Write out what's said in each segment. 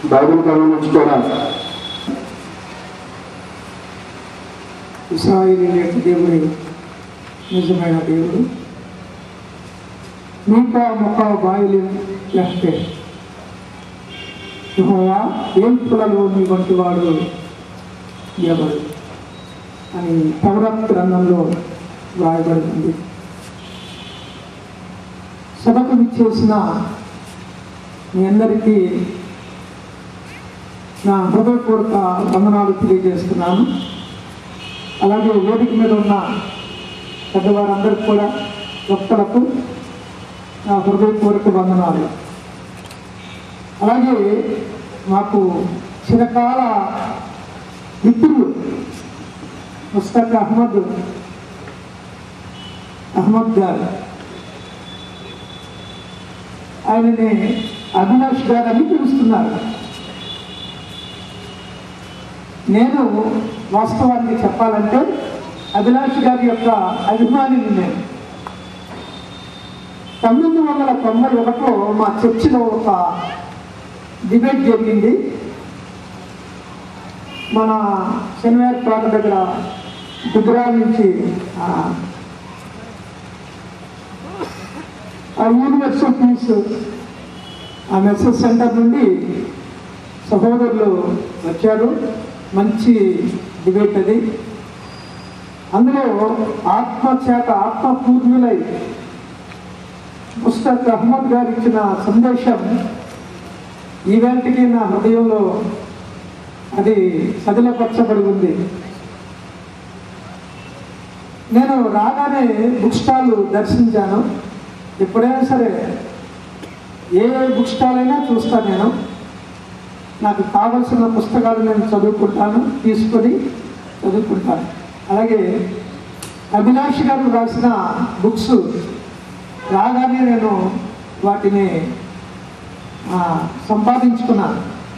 Bible గమనించుకోరా Israel యొక్క దేవుడు నిజమైన దేవుడు మీకా ముఖ బాయిలు లేస్తే యెహోవా ఏల్పులలో నీ వంటి వాడు ఎవరు అని పౌరత్ గ్రంథంలో వ్రాయబడింది సభకు విచ్చేసిన మీ అందరికీ నా హృదయపూర్వక వందనాలు తెలియజేస్తున్నాను అలాగే వేదిక మీద ఉన్న పెద్దవారందరికీ కూడా భక్తులకు నా హృదయపూర్వక వందనాలు అలాగే మాకు చిరకాల మిత్రులు ముస్తక్ అహ్మద్ అహ్మద్ గారు ఆయనని అవినాష్ గారు అని పిలుస్తున్నారు నేను వాస్తవానికి చెప్పాలంటే అభిలాష్ గారి యొక్క అభిమానిని నేను పంతొమ్మిది వందల తొంభై ఒకటిలో మా చర్చిలో ఒక డిబేట్ జరిగింది మన శనివారి తోట దగ్గర గుజరాత్ నుంచి ఆ, ఆ యూనివర్సిటీస్ ఆ మెసేజ్ సెంటర్ నుండి సహోదరులు వచ్చారు మంచి డిబేట్ అది అందులో ఆత్మ చేత ఆత్మ పూర్ణులై ముస్తక్ అహ్మద్ గారు ఇచ్చిన సందేశం ఈవేళకి నా హృదయంలో అది సదిలపరచబడి ఉంది నేను రాగానే బుక్ స్టాల్ దర్శించాను ఎప్పుడైనా సరే ఏ బుక్ స్టాల్ అయినా చూస్తాను నేను నాకు కావలసిన పుస్తకాలు నేను చదువుకుంటాను తీసుకొని చదువుకుంటాను అలాగే అభిలాష్ గారు రాసిన బుక్స్ రాగానే నేను వాటిని ఆ, సంపాదించుకున్నాను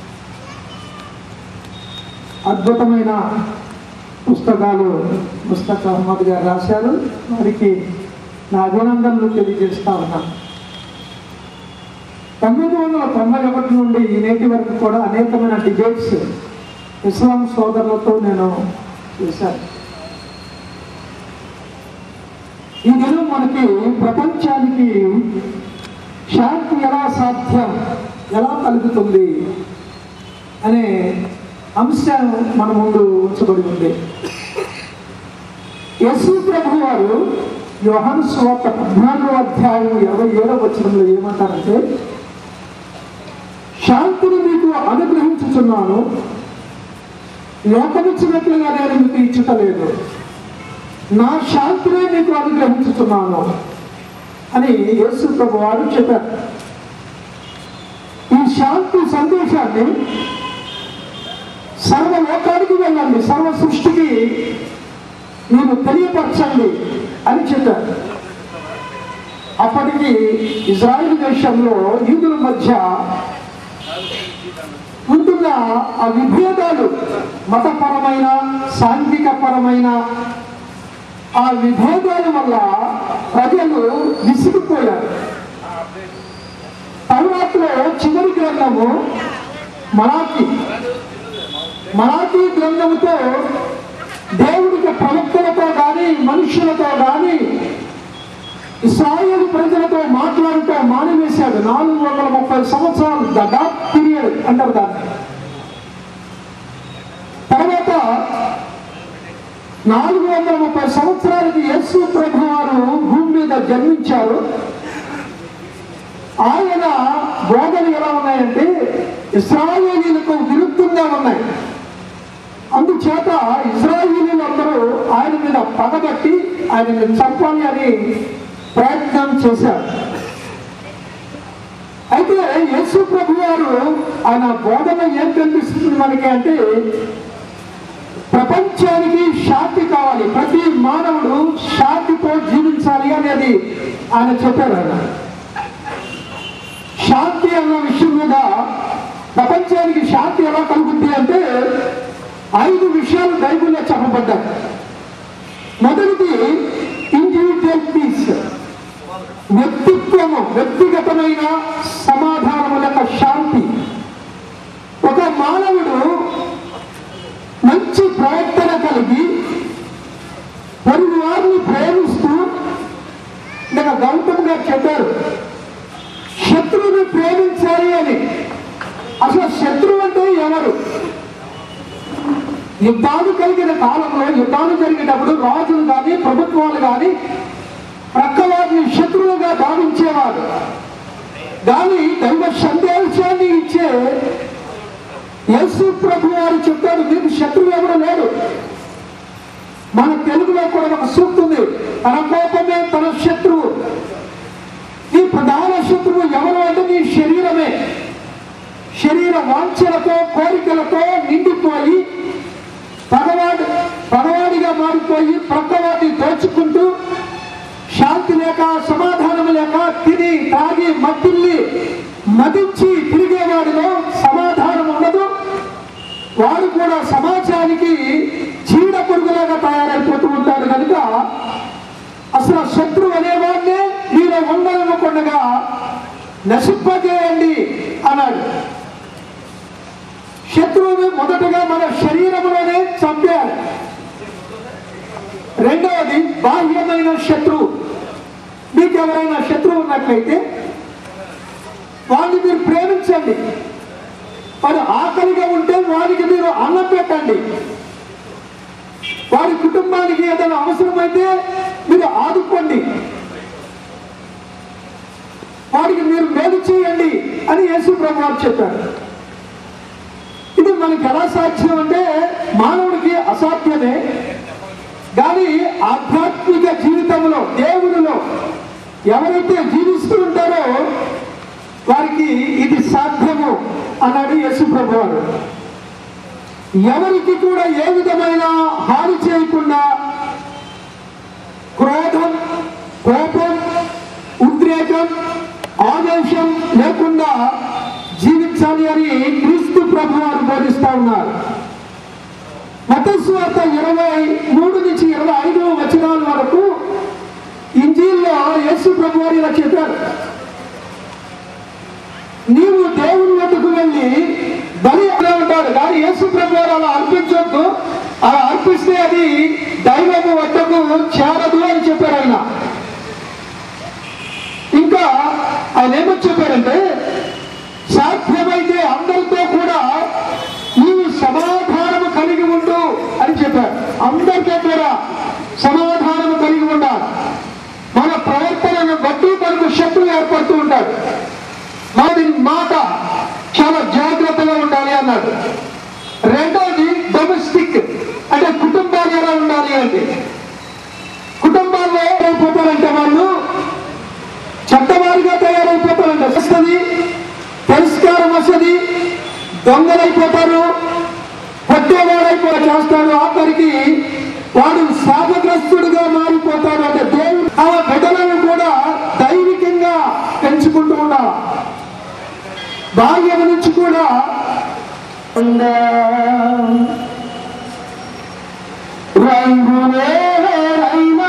అద్భుతమైన పుస్తకాలు ముస్తక్ అహ్మద్ గారు రాశారు వారికి నా అభినందనలు తెలియజేస్తా ఉన్నాను పంతొమ్మిది వందల తొంభై ఒకటి నుండి ఈ నేటి వరకు కూడా అనేకమైన డిబేట్స్ ఇస్లాం సోదరులతో నేను చేశాను ఈ దినం మనకి ప్రపంచానికి శాంతి ఎలా సాధ్యం ఎలా కలుగుతుంది అనే అంశం మన ముందు ఉంచబడి ఉంది యశు ప్రభు వారు యోహాను స్వార్త పద్నాలుగో అధ్యాయం ఇరవై ఏడవ వచనంలో ఏమంటారంటే శాంతిని మీకు అనుగ్రహించుచున్నాను లోకమిచ్చినట్లుగా నేను మీకు ఇచ్చుటలేదు నా శాంతినే మీకు అనుగ్రహించుతున్నాను అని యేసు ప్రభు వారు చెప్పారు ఈ శాంతి సందేశాన్ని సర్వ లోకానికి వెళ్ళండి సర్వ సృష్టికి మీరు తెలియపరచండి అని చెప్పారు అప్పటికి ఇజ్రాయిల్ దేశంలో యూదుల మధ్య ఉంటున్న ఆ విభేదాలు మతపరమైన సాంఘిక పరమైన ఆ విభేదాల వల్ల ప్రజలు విసిగిపోయారు తరువాతలో చివరి గ్రంథము మరాఠీ మరాఠీ గ్రంథముతో దేవుడికి ప్రవక్తలతో కానీ మనుషులతో కానీ ఇస్రాయేల్ ప్రజలతో మాట్లాడుతూ మానివేశాడు నాలుగు వందల ముప్పై సంవత్సరాలు ద డాక్ పీరియడ్ అంటారు దాన్ని తర్వాత నాలుగు వందల ముప్పై సంవత్సరాలకి యేసు ప్రభు వారు భూమి మీద జన్మించారు ఆయన బోధనలు ఎలా ఉన్నాయంటే ఇస్రాయేలీలకు విరుద్ధంగా ఉన్నాయి అందుచేత ఇజ్రాయేలీలు అందరూ ఆయన మీద పగబట్టి ఆయనని చంపాలి అని ప్రయత్నం చేశారు అయితే యేసు ప్రభు వారు ఆయన బోధన ఏం కనిపిస్తుంది మనకి అంటే ప్రపంచానికి శాంతి కావాలి ప్రతి మానవుడు శాంతితో జీవించాలి అనేది ఆయన చెప్పారు ఆయన శాంతి అన్న విషయం మీద ప్రపంచానికి శాంతి ఎలా కలుగుద్ది అంటే ఐదు విషయాలు బైబిల్లో చెప్పబడ్డాయి మొదటిది ఇండివిజువల్ పీస్ వ్యక్తిత్వము వ్యక్తిగతమైన సమాధానము లేక శాంతి ఎవరు యుద్ధాలు కలిగిన కాలంలో యుద్ధాలు జరిగేటప్పుడు రాజులు కానీ ప్రభుత్వాలు కానీ ప్రక్క వారిని శత్రువులుగా భావించేవారు కానీ దైవ సందేశాన్ని ఇచ్చే యేసు ప్రభు వారు చెప్పారు మీకు శత్రువు ఎవరు లేడు మన తెలుగులో కూడా ఒక సూక్తి ఉంది తన కోపమే తన శత్రువు ఈ ప్రధాన శత్రువు ఎవరు అంటే నీ శరీరమే శరీర వాంఛలతో కోరికలతో నిండిపోయి పగవాడు పగవాడిగా మారిపోయి ప్రక్కవాడిని దోచుకుంటూ శాంతి లేక సమాధానం లేక తిని తాగి మట్టిల్లి మదించి తిరిగేవాడిలో సమాధానం ఉండదు వాడు కూడా సమాజానికి చీడ పురుగులాగా తయారైపోతూ ఉంటాడు కనుక అసలు శత్రువు అనేవాడినే నీలో ఉండనివ్వకుండా నశింపజేయండి అన్నాడు శత్రువుని మొదటగా మన శరీరంలోనే చంపేయాలి రెండవది బాహ్యమైన శత్రువు మీకు ఎవరైనా శత్రువు ఉన్నట్లయితే వాడిని మీరు ప్రేమించండి వాడు ఆకలిగా ఉంటే వారికి మీరు అన్నం పెట్టండి వారి కుటుంబానికి ఏదైనా అవసరమైతే మీరు ఆదుకోండి వారికి మీరు మేలు చేయండి అని యేసు ప్రభు వారు చెప్పారు ఇది మనకి ఎలా సాధ్యం అంటే మానవుడికి అసాధ్యమే కానీ ఆధ్యాత్మిక జీవితంలో దేవునిలో ఎవరైతే జీవిస్తూ ఉంటారో వారికి ఇది సాధ్యము అన్నాడు యేసు ప్రభు వారు ఎవరికి కూడా ఏ విధమైన హాని చేయకుండా క్రోధం కోపం ఉద్రేకం ఆవేశం లేకుండా జీవించాలి అని క్రీస్తు ప్రభు వారు బోధిస్తా ఉన్నారు మతస్వార్త ఇరవై మూడు నుంచి ఇరవై ఐదు వచనాల వరకు ఇంజీల్లో యేసు ప్రభు వారు ఇలా చెప్పారు నీవు దేవుని వద్దకు వెళ్ళి బలి అలా ఉంటాడు కానీ యేసు ప్రభు వారు అలా అర్పించొద్దు అలా అర్పిస్తే అది దైవము వద్దకు చేరదు అని చెప్పారు ఆయన ఇంకా ఆయన ఏమని చెప్పారంటే సాధ్యమైతే అందరితో కూడా నీవు సమాధానము కలిగి ఉండు అని చెప్పారు అందరితో కూడా సమాధానము కలిగి ఉండాలి మన ప్రవర్తనను బట్టి మనకు శత్రువు ఏర్పడుతూ ఉంటాడు మాది మాట చాలా జాగ్రత్తగా ఉండాలి అన్నాడు రెండోది డొమెస్టిక్ అంటే కుటుంబాలు ఎలా ఉండాలి అంటే కుటుంబాల్లో ఏమైపోతారంటే వాళ్ళు చట్టవారిగా తయారైపోతారంట వస్తుంది పరిష్కారం వస్తుంది దొంగలైపోతారు పట్టేవాడైపో చేస్తాడు ఆఖరికి వాడు శాపగ్రస్తుడుగా మారిపోతాడు అంటే దేవుడు ఆ బిడ్డలను కూడా దైవికంగా పెంచుకుంటూ ఉండాలి బాల్యం నుంచి కూడా ఉందా రంగులేరైనా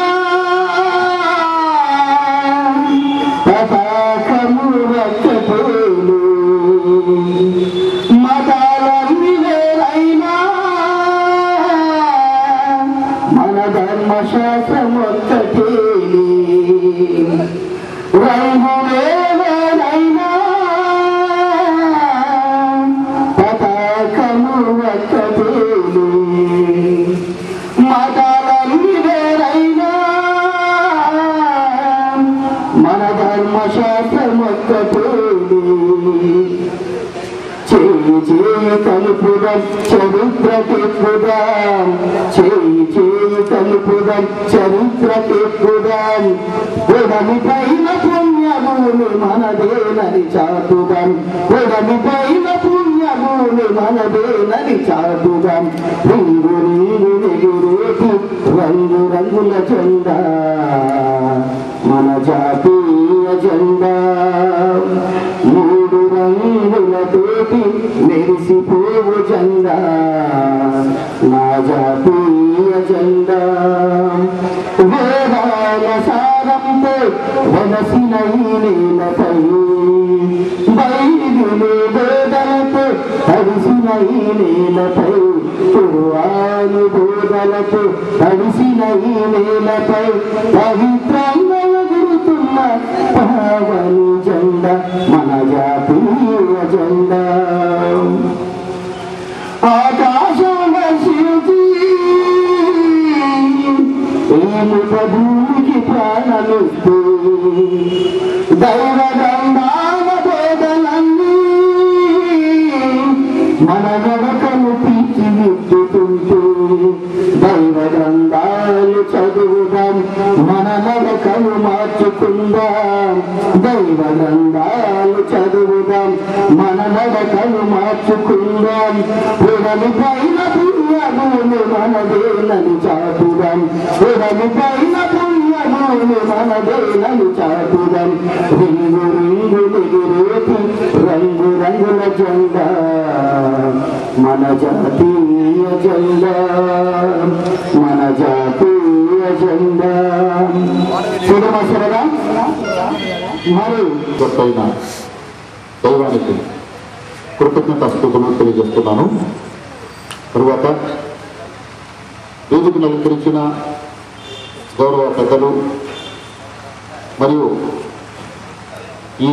పతాకము రక్తపోలు మతాలన్నీ వేరైనా మన ధర్మశాస్త్రం ఒక్కటేలి రంగులేరైనా పతాకము ఒక్కటేలి మతాలన్నీ వేరైనా మన ధర్మశాస్త్రం ఒక్కటేలి చేయి చేయి కలుపుదాం చరిత్రకెక్కుదాం చేయి చేయి కలుపుదాం చరిత్రకెక్కుదాం ఉడమి పైన పుణ్యభూమి మనదేనని చాటుదాం ఉడమి పైన పుణ్యభూమి మనదేనని చాటుదాం రింగు రింగు ఎగురేటి రంగు రంగుల జెండా మన జాతీయ జెండా మూడు రంగులతోటి మెరిసిపోవు జెండా నా జాతీయ జెండా వేదాల సారంతో వలసిన ఈ నేలపై బైబిలు బోధలతో తడిసిన ఈ నేలపై కురువాను బోధలతో తడిసిన ఈ నేలపై పవిత్రంగా ఎగురుతున్న పావని జెండా మన జాతీయ జెండా దైవ గ్రంథాల బోధలన్నీ మన గడకను తీర్చిదిద్దుతుంటే దైవ గ్రంథాలు చదువుదాం మన నడకను మార్చుకుందాం దైవ గ్రంథాలు చదువుదాం మన నడకను మార్చుకుందాం పురము పైన పుణ్యములు మనదేనని చాటుదాం పురము పైన పుణ్యములు మనదేనని చాటుదాం రింగు రింగులు ఎగిరేటి రంగు రంగుల జెండా మన జాతీయ జెండా మన జాతీయ జెండా చూడమసరగా మరి గొప్పైన దైవానికి కృతజ్ఞత స్థుతులు తెలియజేస్తున్నాను తరువాత వేదికను అలంకరించిన గౌరవ పెద్దలు మరియు ఈ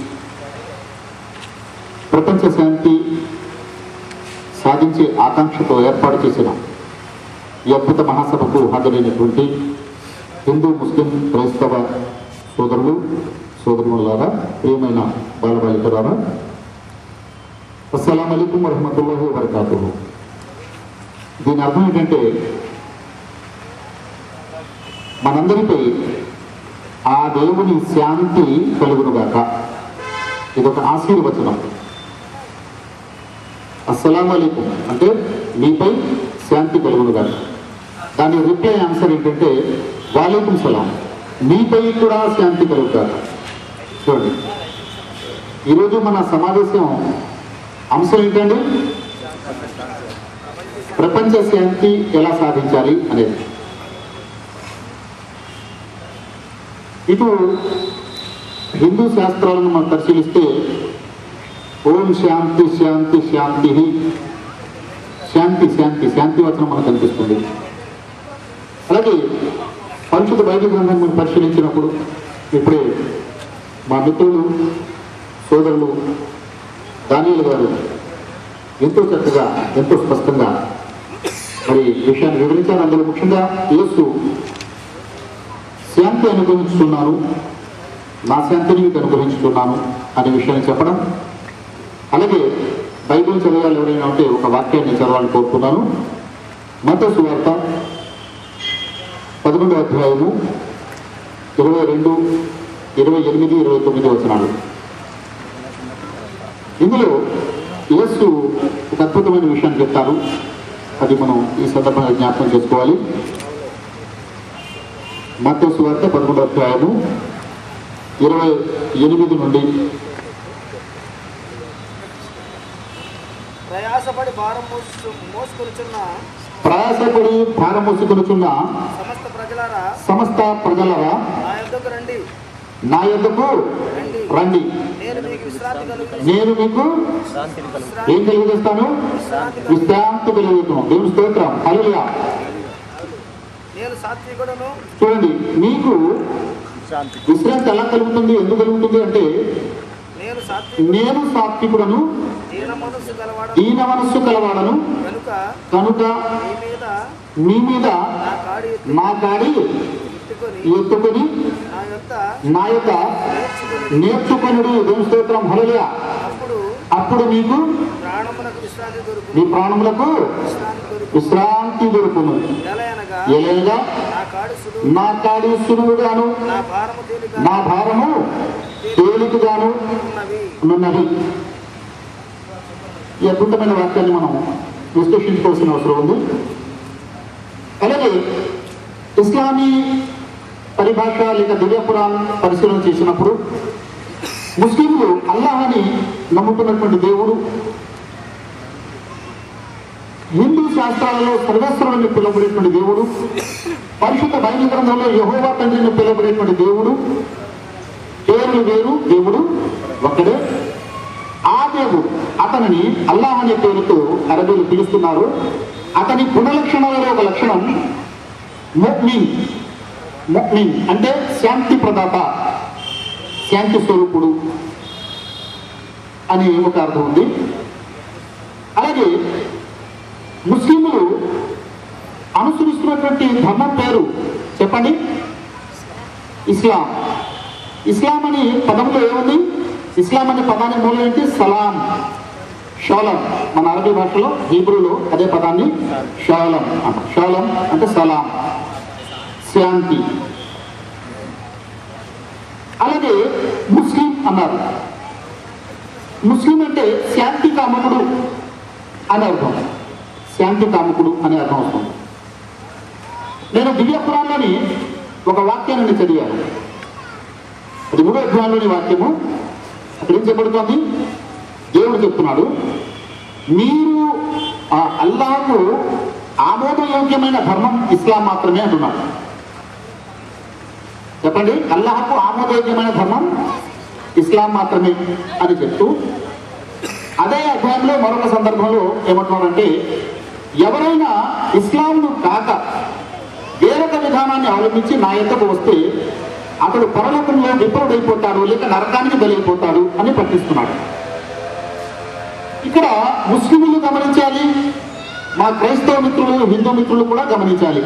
ప్రపంచ శాంతి సాధించే ఆకాంక్షతో ఏర్పాటు చేసిన ఈ అద్భుత మహాసభకు హాజరైనటువంటి హిందూ ముస్లిం క్రైస్తవ సోదరులు సోదరులారా ప్రియమైన బాలబాలికలారా అస్సలం అయికం వరహమతుల్లాహి వబర్కాతు దీని అర్థం ఏంటంటే మనందరిపై ఆ దేవుని శాంతి కలుగునుగాక ఇదొక ఆశీర్వచనం అస్సలం అయికం అంటే మీపై శాంతి కలుగునుగాక దాని రిప్లై ఆన్సర్ ఏంటంటే వాలేకుం సలాం మీపై కూడా శాంతి కలుగుతారు చూడండి ఈరోజు మన సమావేశం అంశం ఏంటండి ప్రపంచ శాంతి ఎలా సాధించాలి అనేది ఇటు హిందూ శాస్త్రాలను మనం పరిశీలిస్తే ఓం శాంతి శాంతి శాంతి శాంతి శాంతి శాంతి వచనం మనకు కనిపిస్తుంది అలాగే పరిశుద్ధ బైబిల్ గ్రంథాన్ని మనం పరిశీలించినప్పుడు ఇప్పుడే మా మిత్రులు సోదరులు దానియులు గారు ఎంతో చక్కగా ఎంతో స్పష్టంగా మరి విషయాన్ని వివరించారు అందులో ముఖ్యంగా యేసు శాంతి అనుభవించుతున్నాను నా శాంతిని మీకు అనుభవించుతున్నాను అనే విషయాన్ని చెప్పడం అలాగే బైబిల్ చదవాలి ఎవరైనా ఉంటే ఒక వాక్యాన్ని చదవాలని కోరుతున్నాను మత సువార్త పదకొండో అధ్యాయము ఇరవై రెండు ఇరవై ఎనిమిది ఇరవై తొమ్మిది వచనాలు ఇందులో యేసు ఒక అద్భుతమైన విషయాన్ని చెప్తారు అది మనం ఈ సందర్భంగా జ్ఞాపకం చేసుకోవాలి మత్తసు వార్త పదకొండో అధ్యాయము ఇరవై ఎనిమిది నుండి ప్రయాసపడి భారం మోసు మోసుకొనుచున్న ప్రయాసపడి భారమోసుకొనుచున్న సమస్త ప్రజలారా సమస్త ప్రజలరా నా యొద్దకు రండి నా యొద్దకు రండి రండి నేను మీకు విశ్రాంతి కలుగు నేను మీకు ఏం కలిగజేస్తాను విశ్రాంతి కలిగిస్తున్నాం దేవుని స్తోత్రం హల్లెలూయా నేను సాత్వికుడును చూడండి మీకు విశ్రాంతి ఎలా కలుగుతుంది ఎందుకు కలుగుతుంది అంటే నేను సాత్వికు నేను సాత్వికుడను దీన మనస్సు గలవాడు దీన మనస్సు కలవాడను కనుక కనుక మీ మీద మీ మీద నా కాడి నా గాడి ఎత్తుకొని ఎత్తుకొని నా యొక్క నా యొక్క నేర్చుకుని నేర్చుకొనుడు దేవుని స్తోత్రం హల్లెలూయా అప్పుడు అప్పుడు మీకు ప్రాణమునకు విశ్రాంతి దొరుకు మీ ప్రాణములకు విశ్రాంతి దొరుకు విశ్రాంతి దొరుకును ఎలయనగా ఎలాగా నా కాడి సులువు నా కాడి సులువుగాను నా భారము తేలిక నా భారము తేలికగాను ఉన్నవి ఉన్నది ఈ అద్భుతమైన వాక్యాన్ని మనం విశ్లేషించుకోవాల్సిన అవసరం ఉంది అలాగే ఇస్లామీ పరిభాష లేక దివ్య పురాణ్ పరిశీలన చేసినప్పుడు ముస్లింలు అల్లాహ్ అని నమ్ముతున్నటువంటి దేవుడు హిందూ శాస్త్రాలలో సర్వేశ్వరుని పిలువబడేటువంటి దేవుడు పరిశుద్ధ బైబిల్ గ్రంథంలో యహోవా తండ్రిని పిలువబడేటువంటి దేవుడు పేర్లు వేరు దేవుడు ఒక్కడే ఆ దేవుడు అతనిని అల్లాహ్ అనే పేరుతో అరబీలు పిలుస్తున్నారు అతని గుణలక్షణాలలో ఒక లక్షణం ముక్మిన్ ముక్మిన్ అంటే శాంతి ప్రదాత శాంతి స్వరూపుడు అని ఒక అర్థం ఉంది అలాగే ముస్లింలు అనుసరిస్తున్నటువంటి ధర్మం పేరు చెప్పండి ఇస్లాం ఇస్లాం అని పదంలో ఏముంది ఇస్లాం అనే పదానికి మూలం ఏంటి సలాం షోలం మన అరబీ భాషలో హీబ్రూలో అదే పదాన్ని షోలం అంట షోలం అంటే సలాం శాంతి అలాగే ముస్లిం అన్నారు ముస్లిం అంటే శాంతి కామకుడు అని అర్థం శాంతి కామకుడు అనే అర్థం వస్తుంది నేను దివ్య పురాణంలోని ఒక వాక్యాన్ని నేను చదివాను అది మూడో అధ్యాయంలోని వాక్యము అక్కడ ఏం చెప్పబడుతోంది దేవుడు చెప్తున్నాడు మీరు ఆ అల్లాహకు ఆమోదయోగ్యమైన ధర్మం ఇస్లాం మాత్రమే అంటున్నాడు చెప్పండి అల్లాహకు ఆమోదయోగ్యమైన ధర్మం ఇస్లాం మాత్రమే అని చెప్తూ అదే అధ్యాయంలో మరొక సందర్భంలో ఏమంటున్నారంటే ఎవరైనా ఇస్లాంను కాక వేరొక విధానాన్ని అవలంబించి నా ఎంతకు వస్తే అతడు పరలోకంలో విఫలుడైపోతాడు లేక నరకానికి బలైపోతాడు అని పట్టిస్తున్నాడు ఇక్కడ ముస్లింలు గమనించాలి మా క్రైస్తవ మిత్రులు హిందూ మిత్రులు కూడా గమనించాలి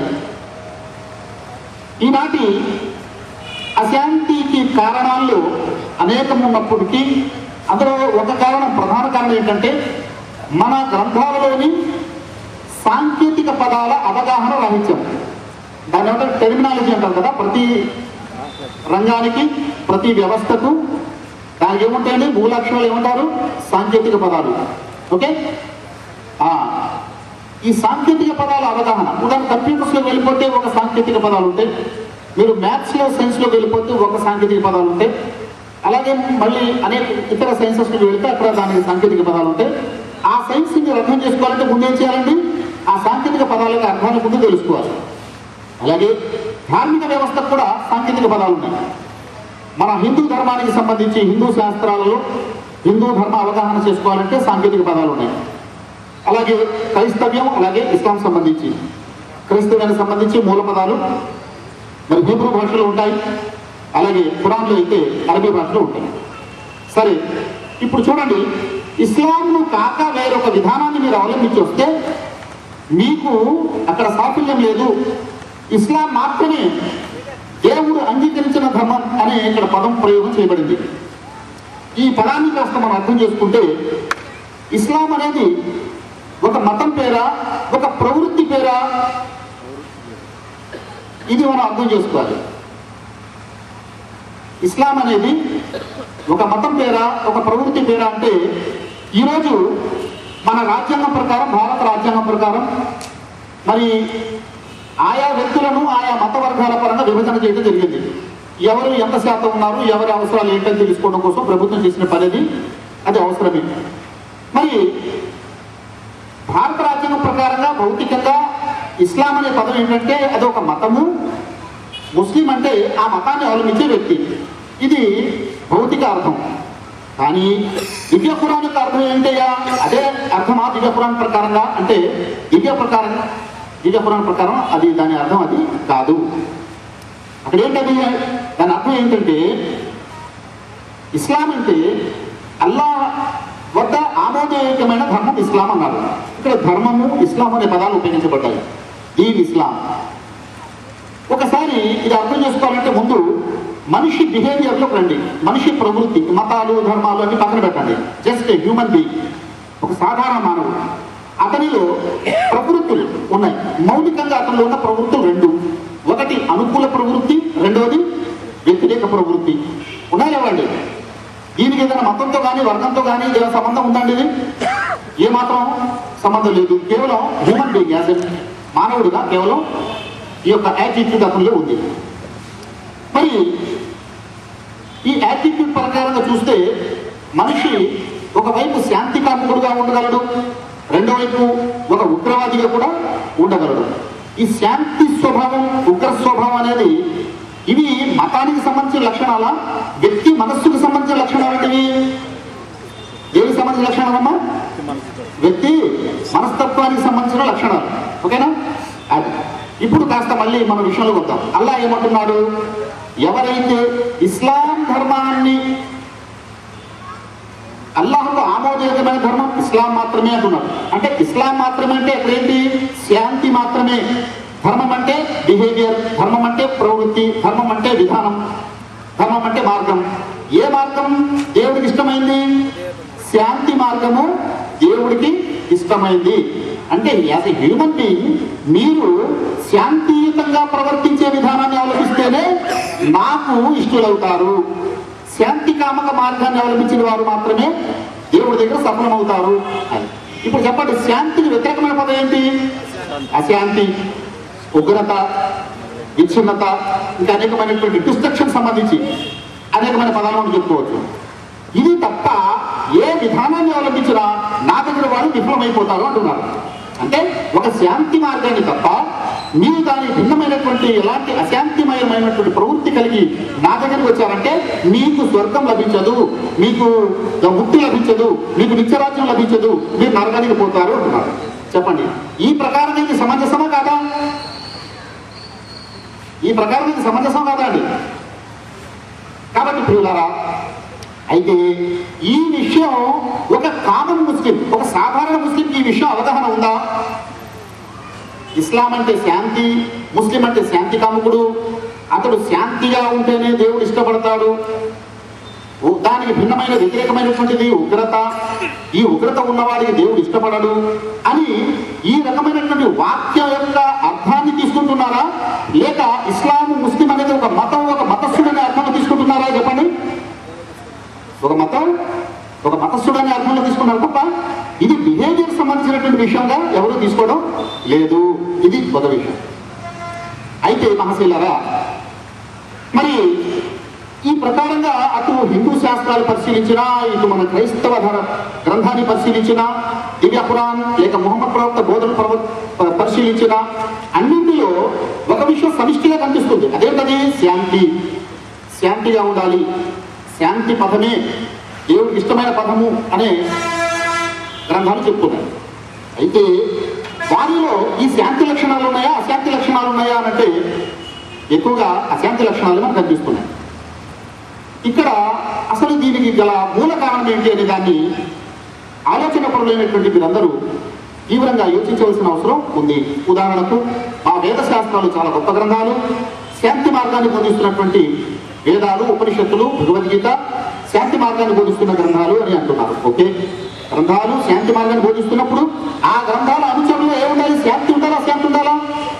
ఈనాటి అశాంతికి కారణాలు అనేకం ఉన్నప్పటికీ అందులో ఒక కారణం ప్రధాన కారణం ఏంటంటే మన గ్రంథాలలోని సాంకేతిక పదాల అవగాహన రాహిత్యం దాని ఏమంటారు టెర్మినాలజీ అంటారు కదా ప్రతి రంగానికి ప్రతి వ్యవస్థకు దానికి ఏముంటాయండి మూలాక్షరాలు ఏమంటారు సాంకేతిక పదాలు ఓకే ఆ, ఈ సాంకేతిక పదాల అవగాహన ఉదాహరణ కంప్యూటర్స్లో వెళ్ళిపోతే ఒక సాంకేతిక పదాలు ఉంటాయి మీరు మ్యాథ్స్లో సైన్స్లో వెళ్ళిపోతే ఒక సాంకేతిక పదాలు ఉంటాయి అలాగే మళ్ళీ అనేక ఇతర సైన్సెస్కి వెళ్తే అక్కడ దానికి సాంకేతిక పదాలు ఉంటాయి ఆ సైన్స్ మీరు అర్థం చేసుకోవాలంటే ముందు ఏం చేయాలండి ఆ సాంకేతిక పదాలకు అర్థాన్ని ముందు తెలుసుకోవాలి అలాగే ధార్మిక వ్యవస్థకు కూడా సాంకేతిక పదాలు ఉన్నాయి మన హిందూ ధర్మానికి సంబంధించి హిందూ శాస్త్రాలలో హిందూ ధర్మ అవగాహన చేసుకోవాలంటే సాంకేతిక పదాలు ఉన్నాయి అలాగే క్రైస్తవ్యం అలాగే ఇస్లాం సంబంధించి క్రైస్తవ్యానికి సంబంధించి మూల పదాలు మరి హీబ్రూ భాషలో ఉంటాయి అలాగే ఖురాన్లో అయితే అరబీ భాషలో ఉంటాయి సరే ఇప్పుడు చూడండి ఇస్లాంను కాక వేరొక విధానాన్ని మీరు అవలంబించి వస్తే మీకు అక్కడ సాఫల్యం లేదు ఇస్లాం మాత్రమే దేవుడు అంగీకరించిన ధర్మం అనే ఇక్కడ పదం ప్రయోగం చేయబడింది ఈ పదాన్ని కాస్త మనం అర్థం చేసుకుంటే ఇస్లాం అనేది ఒక మతం పేరా ఒక ప్రవృత్తి పేరా ఇది మనం అర్థం చేసుకోవాలి ఇస్లాం అనేది ఒక మతం పేరా ఒక ప్రవృత్తి పేరా అంటే ఈరోజు మన రాజ్యాంగం ప్రకారం భారత రాజ్యాంగం ప్రకారం మరి ఆయా వ్యక్తులను ఆయా మత వర్గాల పరంగా విభజన చేయడం జరిగింది ఎవరు ఎంత శాతం ఉన్నారు ఎవరి అవసరాలు ఏంటని తెలుసుకోవడం కోసం ప్రభుత్వం చేసిన పని అది అది అవసరమే మరి భారత రాజ్యాంగం ప్రకారంగా భౌతికంగా ఇస్లాం అనే పదం ఏంటంటే అది ఒక మతము ముస్లిం అంటే ఆ మతాన్ని అవలంబించే వ్యక్తి ఇది భౌతిక అర్థం కానీ దివ్య పురాణ యొక్క అర్థం ఏంటయ్యా అదే అర్థమా దివ్య పురాణ ప్రకారంగా అంటే దివ్య ప్రకారం దివ్య పురాణ ప్రకారం అది దాని అర్థం అది కాదు అక్కడ ఏంటది దాని అర్థం ఏంటంటే ఇస్లాం అంటే అల్లా వద్ద ఆమోదయోగ్యమైన ధర్మం ఇస్లాం అన్నారు ఇక్కడ ధర్మము ఇస్లాం అనే పదాలు ఉపయోగించబడ్డాయి దీని ఇస్లాం ఒకసారి ఇది అర్థం చేసుకోవాలంటే ముందు మనిషి బిహేవియర్లోకి రండి మనిషి ప్రవృత్తి మతాలు ధర్మాలు అన్ని పక్కన పెట్టండి జస్ట్ ఏ హ్యూమన్ బీయింగ్ ఒక సాధారణ మానవుడు అతనిలో ప్రవృత్తులు ఉన్నాయి మౌలికంగా అతనిలో ఉన్న ప్రవృత్తులు రెండు ఒకటి అనుకూల ప్రవృత్తి రెండవది వ్యతిరేక ప్రవృత్తి ఉన్నాయి లేవండి దీనికి ఏదైనా మతంతో కానీ వర్గంతో కానీ ఏదైనా సంబంధం ఉందండి ఇది ఏ మాత్రం సంబంధం లేదు కేవలం హ్యూమన్ బీయింగ్ యాజ్ మానవుడిగా కేవలం ఈ యొక్క యాటిట్యూడ్ అతనిలో ఉంది మరి ఈ యాటిట్యూడ్ ప్రకారంగా చూస్తే మనిషి ఒకవైపు శాంతి కాముకుడుగా ఉండగలడు రెండో వైపు ఒక ఉగ్రవాదిగా కూడా ఉండగలడు ఈ శాంతి స్వభావం ఉగ్ర స్వభావం అనేది ఇవి మతానికి సంబంధించిన లక్షణాలా వ్యక్తి మనస్సుకు సంబంధించిన లక్షణాలు ఇవి దేనికి సంబంధించిన లక్షణాలమ్మా వ్యక్తి మనస్తత్వానికి సంబంధించిన లక్షణాలు ఓకేనా అది ఇప్పుడు కాస్త మళ్ళీ మన విషయంలోకి వద్దాం అల్లా ఏమంటున్నాడు ఎవరైతే ఇస్లాం ధర్మాన్ని అల్లాహకు ఆమోదయోగ్యమైన ధర్మం ఇస్లాం మాత్రమే అంటున్నాడు అంటే ఇస్లాం మాత్రమే అంటే ఇక్కడ ఏంటి శాంతి మాత్రమే ధర్మం అంటే బిహేవియర్ ధర్మం అంటే ప్రవృత్తి ధర్మం అంటే విధానం ధర్మం అంటే మార్గం ఏ మార్గం దేవుడికి ఇష్టమైంది శాంతి మార్గము దేవుడికి ఇష్టమైంది అంటే యాజ్ ఎ హ్యూమన్ బీయింగ్ మీరు శాంతియుతంగా ప్రవర్తించే విధానాన్ని అవలంబిస్తేనే నాకు ఇష్టలవుతారు శాంతి కామక మార్గాన్ని అవలంబించిన వారు మాత్రమే దేవుడి దగ్గర సఫలమవుతారు అని ఇప్పుడు చెప్పండి శాంతికి వ్యతిరేకమైన పదం ఏంటి అశాంతి ఉగ్రత విచ్ఛిన్నత ఇంకా అనేకమైనటువంటి డిస్ట్రక్షన్ సంబంధించి అనేకమైన పదాలు మనం చెప్పుకోవచ్చు ఇది తప్ప ఏ విధానాన్ని అవలంబించినా నా దగ్గర వాళ్ళు విఫలమైపోతారు అంటున్నారు అంటే ఒక శాంతి మార్గాన్ని తప్ప మీరు దాని భిన్నమైనటువంటి ఎలాంటి అశాంతిమయమైనటువంటి ప్రవృత్తి కలిగి నా దగ్గరికి వచ్చారంటే మీకు స్వర్గం లభించదు మీకు ముక్తి లభించదు మీకు నిత్యరాజ్యం లభించదు మీరు నరకానికి పోతారు అంటున్నారు చెప్పండి ఈ ప్రకారం ఇది సమంజసమా కాదా ఈ ప్రకారం ఇది సమంజసం కాదా అండి కాబట్టి ప్రియులారా అయితే ఈ విషయం ఒక కామన్ ముస్లిం ఒక సాధారణ ముస్లింకి ఈ విషయం అవగాహన ఉందా ఇస్లాం అంటే శాంతి ముస్లిం అంటే శాంతి కాముకుడు అతడు శాంతిగా ఉంటేనే దేవుడు ఇష్టపడతాడు ఉ- దానికి భిన్నమైన వ్యతిరేకమైనటువంటిది ఉగ్రత ఈ ఉగ్రత ఉన్నవాడికి దేవుడు ఇష్టపడడు అని ఈ రకమైనటువంటి వాక్యం యొక్క అర్థాన్ని తీసుకుంటున్నారా లేక ఇస్లాం ముస్లిం అనేది ఒక మతం ఒక మతస్థుడనే అర్థాన్ని తీసుకుంటున్నారా చెప్పండి ఒక మతం ఒక మతస్థుడనే అర్థంలో తీసుకున్నారు తప్ప ఇది బిహేవియర్ సంబంధించినటువంటి విషయంగా ఎవరు తీసుకోవడం లేదు ఇది ఒక విషయం అయితే మహశీలరా మరి ఈ ప్రకారంగా అటు హిందూ శాస్త్రాలు పరిశీలించినా ఇటు మన క్రైస్తవ ధర గ్రంథాన్ని పరిశీలించినా దివ్య ఖురాన్ లేక ముహమ్మద్ ప్రవక్త బోధన ప్రవ ప- పరిశీలించినా అన్నింటిలో ఒక విషయం సమిష్టిగా కనిపిస్తుంది అదేంటది శాంతి శాంతిగా ఉండాలి శాంతి పదమే దేవుడికి ఇష్టమైన పదము అనే గ్రంథాలు చెప్తున్నాయి అయితే వారిలో ఈ శాంతి లక్షణాలు ఉన్నాయా అశాంతి లక్షణాలు ఉన్నాయా అని అంటే ఎక్కువగా అశాంతి లక్షణాలు మనకు కనిపిస్తున్నాయి ఇక్కడ అసలు దీనికి గల మూల కారణం ఏంటి అనే దాన్ని ఆలోచన పరులైనటువంటి మీరందరూ తీవ్రంగా యోచించవలసిన అవసరం ఉంది ఉదాహరణకు మా వేద శాస్త్రాలు చాలా గొప్ప గ్రంథాలు శాంతి మార్గాన్ని బోధిస్తున్నటువంటి వేదాలు ఉపనిషత్తులు భగవద్గీత శాంతి మార్గాన్ని బోధిస్తున్న గ్రంథాలు అని అంటున్నారు ఓకే గ్రంథాలు శాంతి మార్గాన్ని బోధిస్తున్నప్పుడు ఆ గ్రంథాల అనుచరులు ఏముండాలి శాంతి ఉండాలా శాంతి ఉండాలా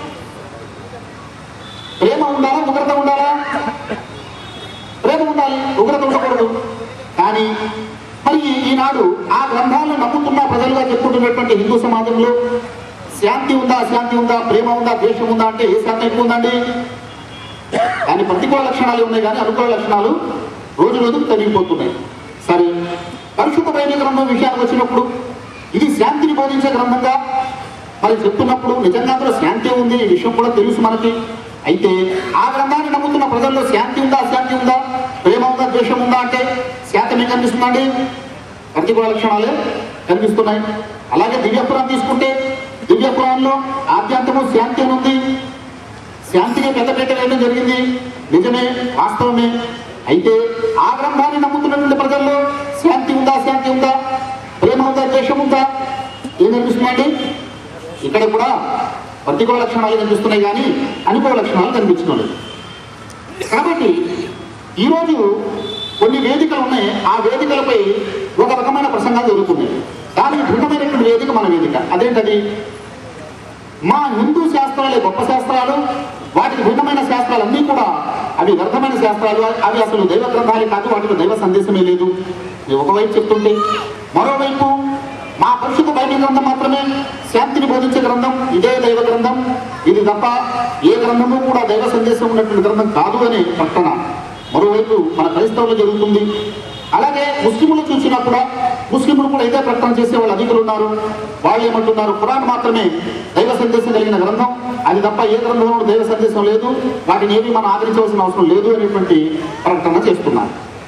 ప్రేమ ఉండాలా ఉగ్రత ఉండాలా ప్రేమ ఉండాలి ఉగ్రత ఉండకూడదు కానీ మరి ఈనాడు ఆ గ్రంథాలను నమ్ముతున్న ప్రజలుగా చెప్పుకుంటున్నటువంటి హిందూ సమాజంలో శాంతి ఉందా అశాంతి ఉందా ప్రేమ ఉందా ద్వేషం ఉందా అంటే ఏ శాంతి ఎక్కువ ఉందండి దాని ప్రతికూల లక్షణాలు ఉన్నాయి కానీ అనుకూల లక్షణాలు రోజు రోజుకు తరిగిపోతున్నాయి సరే పరిశుద్ధ బైబిల్ గ్రంథం విషయానికి వచ్చినప్పుడు ఇది శాంతిని బోధించే గ్రంథంగా మరి చెప్తున్నప్పుడు నిజంగా అందులో శాంతి ఉంది ఈ విషయం కూడా తెలుసు మనకి అయితే ఆ గ్రంథాన్ని నమ్ముతున్న ప్రజల్లో శాంతి ఉందా అశాంతి ఉందా ప్రేమ ఉందా ద్వేషం ఉందా అంటే శాంతి ఏం కనిపిస్తుందండి ప్రతికూల లక్షణాలే కనిపిస్తున్నాయి అలాగే దివ్యపురాణం తీసుకుంటే దివ్యపురాణంలో ఆద్యాంతము శాంతి అని ఉంది శాంతిగా పెద్దపీట వేయడం జరిగింది నిజమే వాస్తవమే అయితే ఆ గ్రంథాన్ని నమ్ముతున్నటువంటి ప్రజల్లో శాంతి ఉందా శాంతి ఉందా ప్రేమ ఉందా ద్వేషం ఉందా ఏం కనిపిస్తుందండి ఇక్కడ కూడా ప్రతికూల లక్షణాలు కనిపిస్తున్నాయి కానీ అనుకూల లక్షణాలు కనిపించడం లేదు కాబట్టి ఈరోజు కొన్ని వేదికలు ఉన్నాయి ఆ వేదికలపై ఒక రకమైన ప్రసంగాలు జరుగుతున్నాయి దానికి భిన్నమైనటువంటి వేదిక మన వేదిక అదేంటది మా హిందూ శాస్త్రాలే గొప్ప శాస్త్రాలు వాటికి భిన్నమైన శాస్త్రాలు అన్నీ కూడా అవి వ్యర్థమైన శాస్త్రాలు అవి అసలు దైవ గ్రంథాలే కాదు వాటిలో దైవ సందేశమే లేదు ఇది ఒకవైపు చెప్తుంటే మరోవైపు మా పరిశుద్ధ బైబిల్ గ్రంథం మాత్రమే శాంతిని బోధించే గ్రంథం ఇదే దైవ గ్రంథం ఇది తప్ప ఏ గ్రంథము కూడా దైవ సందేశం ఉన్నటువంటి గ్రంథం కాదు అనే ప్రకటన మరోవైపు మన క్రైస్తవులు జరుగుతుంది అలాగే ముస్లింలు చూసినా కూడా ముస్లింలు కూడా ఇదే ప్రకటన చేసే వాళ్ళు అధికులు ఉన్నారు వాళ్ళు ఏమంటున్నారు ఖురాన్ మాత్రమే దైవ సందేశం కలిగిన గ్రంథం అది తప్ప ఏ గ్రంథంలో దైవ సందేశం లేదు వాటిని ఏమీ మనం ఆదరించవలసిన అవసరం లేదు అనేటువంటి ప్రకటన చేస్తున్నారు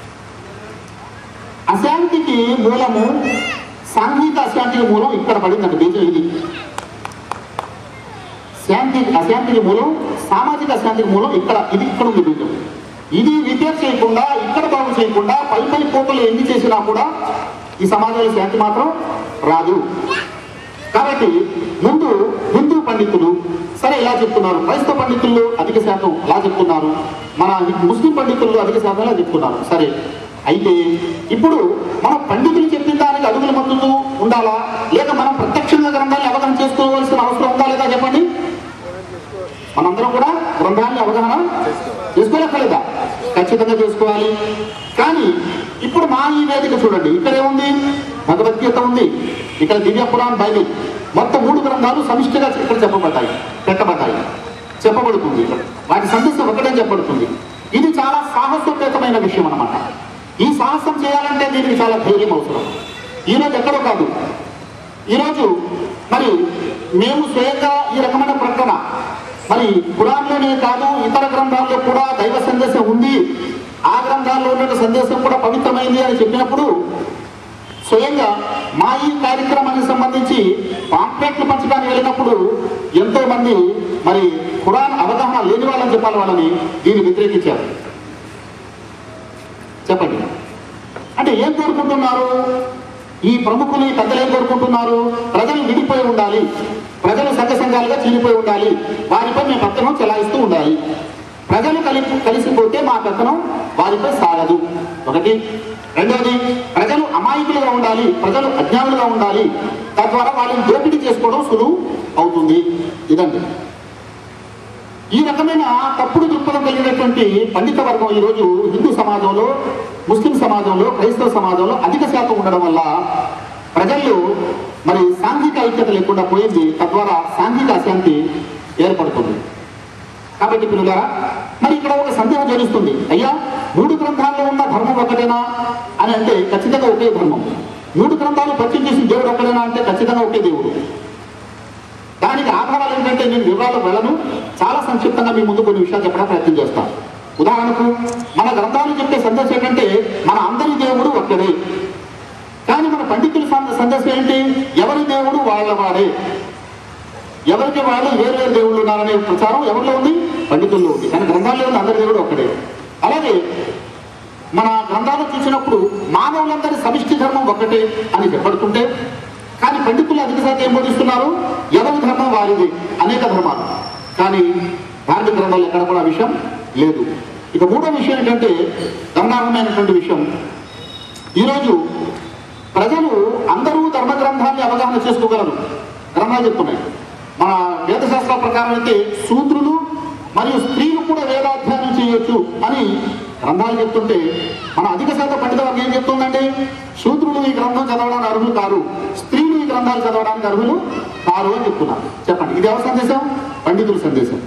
అశాంతికి మూలము సాంఘిక అశాంతికి మూలం ఇక్కడ పడిందండి బీజం ఇది శాంతి అశాంతికి మూలం సామాజిక అశాంతికి మూలం ఇక్కడ ఇది ఇక్కడ ఉంది బీజం ఇది రిపేర్ చేయకుండా ఇక్కడ బాగు చేయకుండా పై పై పోకలు ఎన్ని చేసినా కూడా ఈ సమాజంలో శాంతి మాత్రం రాదు కాబట్టి ముందు హిందూ పండితులు సరే ఇలా చెప్తున్నారు క్రైస్తవ పండితులు అధిక శాతం ఇలా చెప్తున్నారు మన ముస్లిం పండితులు అధిక శాతం ఇలా చెప్తున్నారు సరే అయితే ఇప్పుడు మనం పండితులు చెప్పిన దానికి అడుగులు మద్దతు ఉండాలా లేక మనం ప్రత్యక్షంగా గ్రంథాన్ని అవగాహన చేసుకోవాల్సిన అవసరం ఉందా లేదా చెప్పండి మనందరం కూడా గ్రంథాన్ని అవగాహన చేసుకోలేకలేదా ఖచ్చితంగా చేసుకోవాలి కానీ ఇప్పుడు మా ఈ వేదిక చూడండి ఇక్కడ ఏముంది భగవద్గీత ఉంది ఇక్కడ దివ్య పురాణ్ బైబిల్ మొత్తం మూడు గ్రంథాలు సమిష్టిగా ఇక్కడ చెప్పబడ్డాయి పెట్టబడ్డాయి చెప్పబడుతుంది ఇక్కడ వాటి సందేశం ఒకటే చెప్పబడుతుంది ఇది చాలా సాహసోపేతమైన విషయం అన్నమాట ఈ సాహసం చేయాలంటే దీనికి చాలా ధైర్యం అవసరం ఈరోజు ఎక్కడో కాదు ఈరోజు మరి మేము స్వయంగా ఈ రకమైన ప్రకటన మరి పురాణంలోనే కాదు ఇతర గ్రంథాల్లో కూడా దైవ సందేశం ఉంది ఆ గ్రంథాల్లో ఉన్న సందేశం కూడా పవిత్రమైంది అని చెప్పినప్పుడు స్వయంగా మా ఈ కార్యక్రమానికి సంబంధించి పాంప్లెట్లు పంచడానికి వెళ్ళినప్పుడు ఎంతో మంది మరి ఖురాన్ అవగాహన లేని వాళ్ళని చెప్పాలి వాళ్ళని దీన్ని వ్యతిరేకించారు చెప్పండి అంటే ఏం కోరుకుంటున్నారు ఈ ప్రముఖులు ఈ పెద్దలు ఏం కోరుకుంటున్నారు ప్రజలు విడిపోయి ఉండాలి ప్రజలు సంఘ సంఘాలుగా చీలిపోయి ఉండాలి వారిపై మేము పెత్తనం చెలాయిస్తూ ఉండాలి ప్రజలు కలిసి కలిసిపోతే మా పెత్తనం వారిపై సాగదు ఒకటి రెండవది ప్రజలు అమాయకులుగా ఉండాలి ప్రజలు అజ్ఞానులుగా ఉండాలి తద్వారా వాళ్ళని దోపిడీ చేసుకోవడం సులువు అవుతుంది ఇదండి ఈ రకమైన తప్పుడు దృక్పథం కలిగినటువంటి పండిత వర్గం ఈరోజు హిందూ సమాజంలో ముస్లిం సమాజంలో క్రైస్తవ సమాజంలో అధిక శాతం ఉండడం వల్ల ప్రజల్లో మరి సాంఘిక ఐక్యత లేకుండా పోయింది తద్వారా సాంఘిక అశాంతి ఏర్పడుతుంది కాబట్టి పిల్లగా మరి ఇక్కడ ఒక సందేహం జరుగుతుంది అయ్యా మూడు గ్రంథాల్లో ఉన్న ధర్మం ఒకటేనా అని అంటే ఖచ్చితంగా ఒకే ధర్మం మూడు గ్రంథాలు పరిచయం చేసిన దేవుడు ఒకటేనా అంటే ఖచ్చితంగా ఒకే దేవుడు దానికి ఆధారాలు ఏంటంటే నేను వివరాలకు వెళ్ళను చాలా సంక్షిప్తంగా మీ ముందు కొన్ని విషయాలు చెప్పడానికి ప్రయత్నం చేస్తాను ఉదాహరణకు మన గ్రంథాలు చెప్పే సందేశం ఏంటంటే మన అందరి దేవుడు ఒక్కడే కానీ మన పండితుల సం- సందేశం ఏంటి ఎవరి దేవుడు వాళ్ళ వాడే ఎవరికి వాళ్ళు వేరు వేరు దేవుళ్ళు ఉన్నారనే ప్రచారం ఎవరిలో ఉంది పండితుల్లో ఉంది కానీ గ్రంథాల్లో ఉంది అందరి దేవుడు ఒక్కడే అలాగే మన గ్రంథాలు చూసినప్పుడు మానవులందరి సమిష్టి ధర్మం ఒక్కటే అని చెప్పడుతుంటే కానీ పండితులు అధిక శాతం ఏం బోధిస్తున్నారు ఎవరి ధర్మం వారిది అనేక ధర్మాలు కానీ ధార్మిక గ్రంథాలు ఎక్కడ కూడా ఆ విషయం లేదు ఇక మూడో విషయం ఏంటంటే గమనార్హమైనటువంటి విషయం ఈరోజు ప్రజలు అందరూ ధర్మ గ్రంథాన్ని అవగాహన చేసుకోగలరు గ్రంథాలు చెప్తున్నాయి మన వేదశాస్త్రాల ప్రకారం అయితే శూద్రులు మరియు స్త్రీలు కూడా వేదాధ్యయనం చేయొచ్చు అని గ్రంథాలు చెప్తుంటే మన అధిక శాతం పండిత వర్గం ఏం చెప్తుందండి శూద్రులు ఈ గ్రంథం చదవడానికి అర్హులు కారు స్త్రీలు ఈ గ్రంథాలు చదవడానికి అర్హులు కారు అని చెప్తున్నారు చెప్పండి ఇది ఎవరి సందేశం పండితుల సందేశం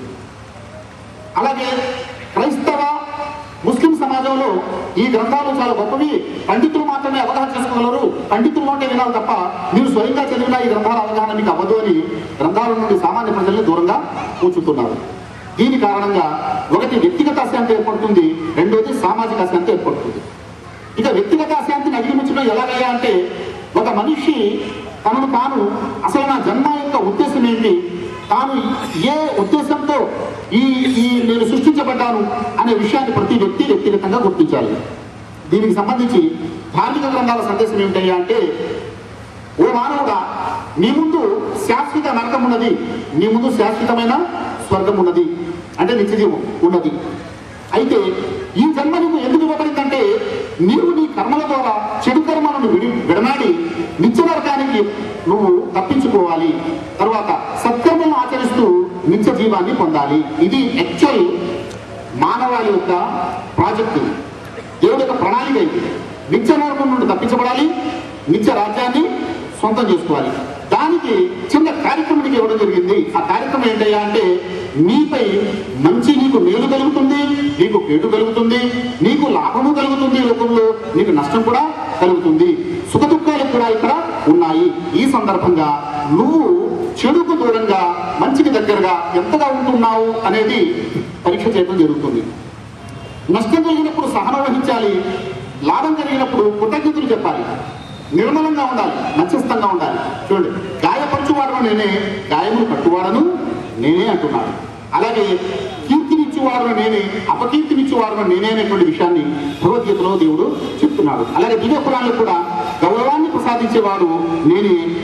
అలాగే క్రైస్తవ ముస్లిం సమాజంలో ఈ గ్రంథాలు చాలా గొప్పవి పండితులు మాత్రమే అవగాహన చేసుకోగలరు పండితులు నోటే వినాలి తప్ప మీరు స్వయంగా చదివిన ఈ గ్రంథాల అవగాహన మీకు అవ్వదు అని గ్రంథాల నుండి సామాన్య ప్రజల్ని దూరంగా కూర్చుతున్నారు దీని కారణంగా ఒకటి వ్యక్తిగత అశాంతి ఏర్పడుతుంది రెండోది సామాజిక అశాంతి ఏర్పడుతుంది ఇక వ్యక్తిగత అశాంతిని అధిగమించడం ఎలాగయ్యా అంటే ఒక మనిషి తనను తాను అసలు నా జన్మ యొక్క ఉద్దేశం ఏంటి తాను ఏ ఉద్దేశంతో ఈ ఈ నేను సృష్టించబడ్డాను అనే విషయాన్ని ప్రతి వ్యక్తి వ్యక్తిగతంగా గుర్తించాలి దీనికి సంబంధించి ధార్మిక గ్రంథాల సందేశం ఏమిటయ్యా అంటే ఓ మానవుడా నీ ముందు శాశ్వత నరకం ఉన్నది నీ ముందు శాశ్వతమైన స్వర్గం ఉన్నది అంటే నిత్యజీవం ఉన్నది అయితే ఈ జన్మ నీకు ఎందుకు ఇవ్వబడిందంటే నీవు నీ కర్మల ద్వారా చెడు కర్మలను విడి విడనాడి నిత్య నరకానికి నువ్వు తప్పించుకోవాలి తర్వాత సత్కర్మలను ఆచరిస్తూ నిత్య జీవాన్ని పొందాలి ఇది యాక్చువల్ మానవాళి యొక్క ప్రాజెక్టు దేవుడి యొక్క ప్రణాళిక ఇది నిత్య నరకం నుండి తప్పించబడాలి నిత్య రాజ్యాన్ని సొంతం చేసుకోవాలి దానికి చిన్న కార్యక్రమం నీకు ఇవ్వడం జరిగింది ఆ కార్యక్రమం ఏంటయ్యా అంటే నీపై మంచి నీకు మేలు కలుగుతుంది నీకు కేటు కలుగుతుంది నీకు లాభము కలుగుతుంది ఈ లోకంలో నీకు నష్టం కూడా కలుగుతుంది సుఖ దుఃఖాలు కూడా ఇక్కడ ఉన్నాయి ఈ సందర్భంగా నువ్వు చెడుకు దూరంగా మంచికి దగ్గరగా ఎంతగా ఉంటున్నావు అనేది పరీక్ష చేయడం జరుగుతుంది నష్టం కలిగినప్పుడు సహనం వహించాలి లాభం కలిగినప్పుడు కృతజ్ఞతలు చెప్పాలి నిర్మలంగా ఉండాలి మధ్యస్థంగా ఉండాలి చూడండి గాయపరచువాడను నేనే గాయములు కట్టువాడను నేనే అంటున్నాడు అలాగే కీర్తినిచ్చేవాడును నేనే అపకీర్తినిచ్చేవాడును నేనే అనేటువంటి విషయాన్ని భగవద్గీతలో దేవుడు చెప్తున్నాడు అలాగే దివ్య పురాణాలు కూడా గౌరవాన్ని ప్రసాదించేవాడు నేనే అగౌరవం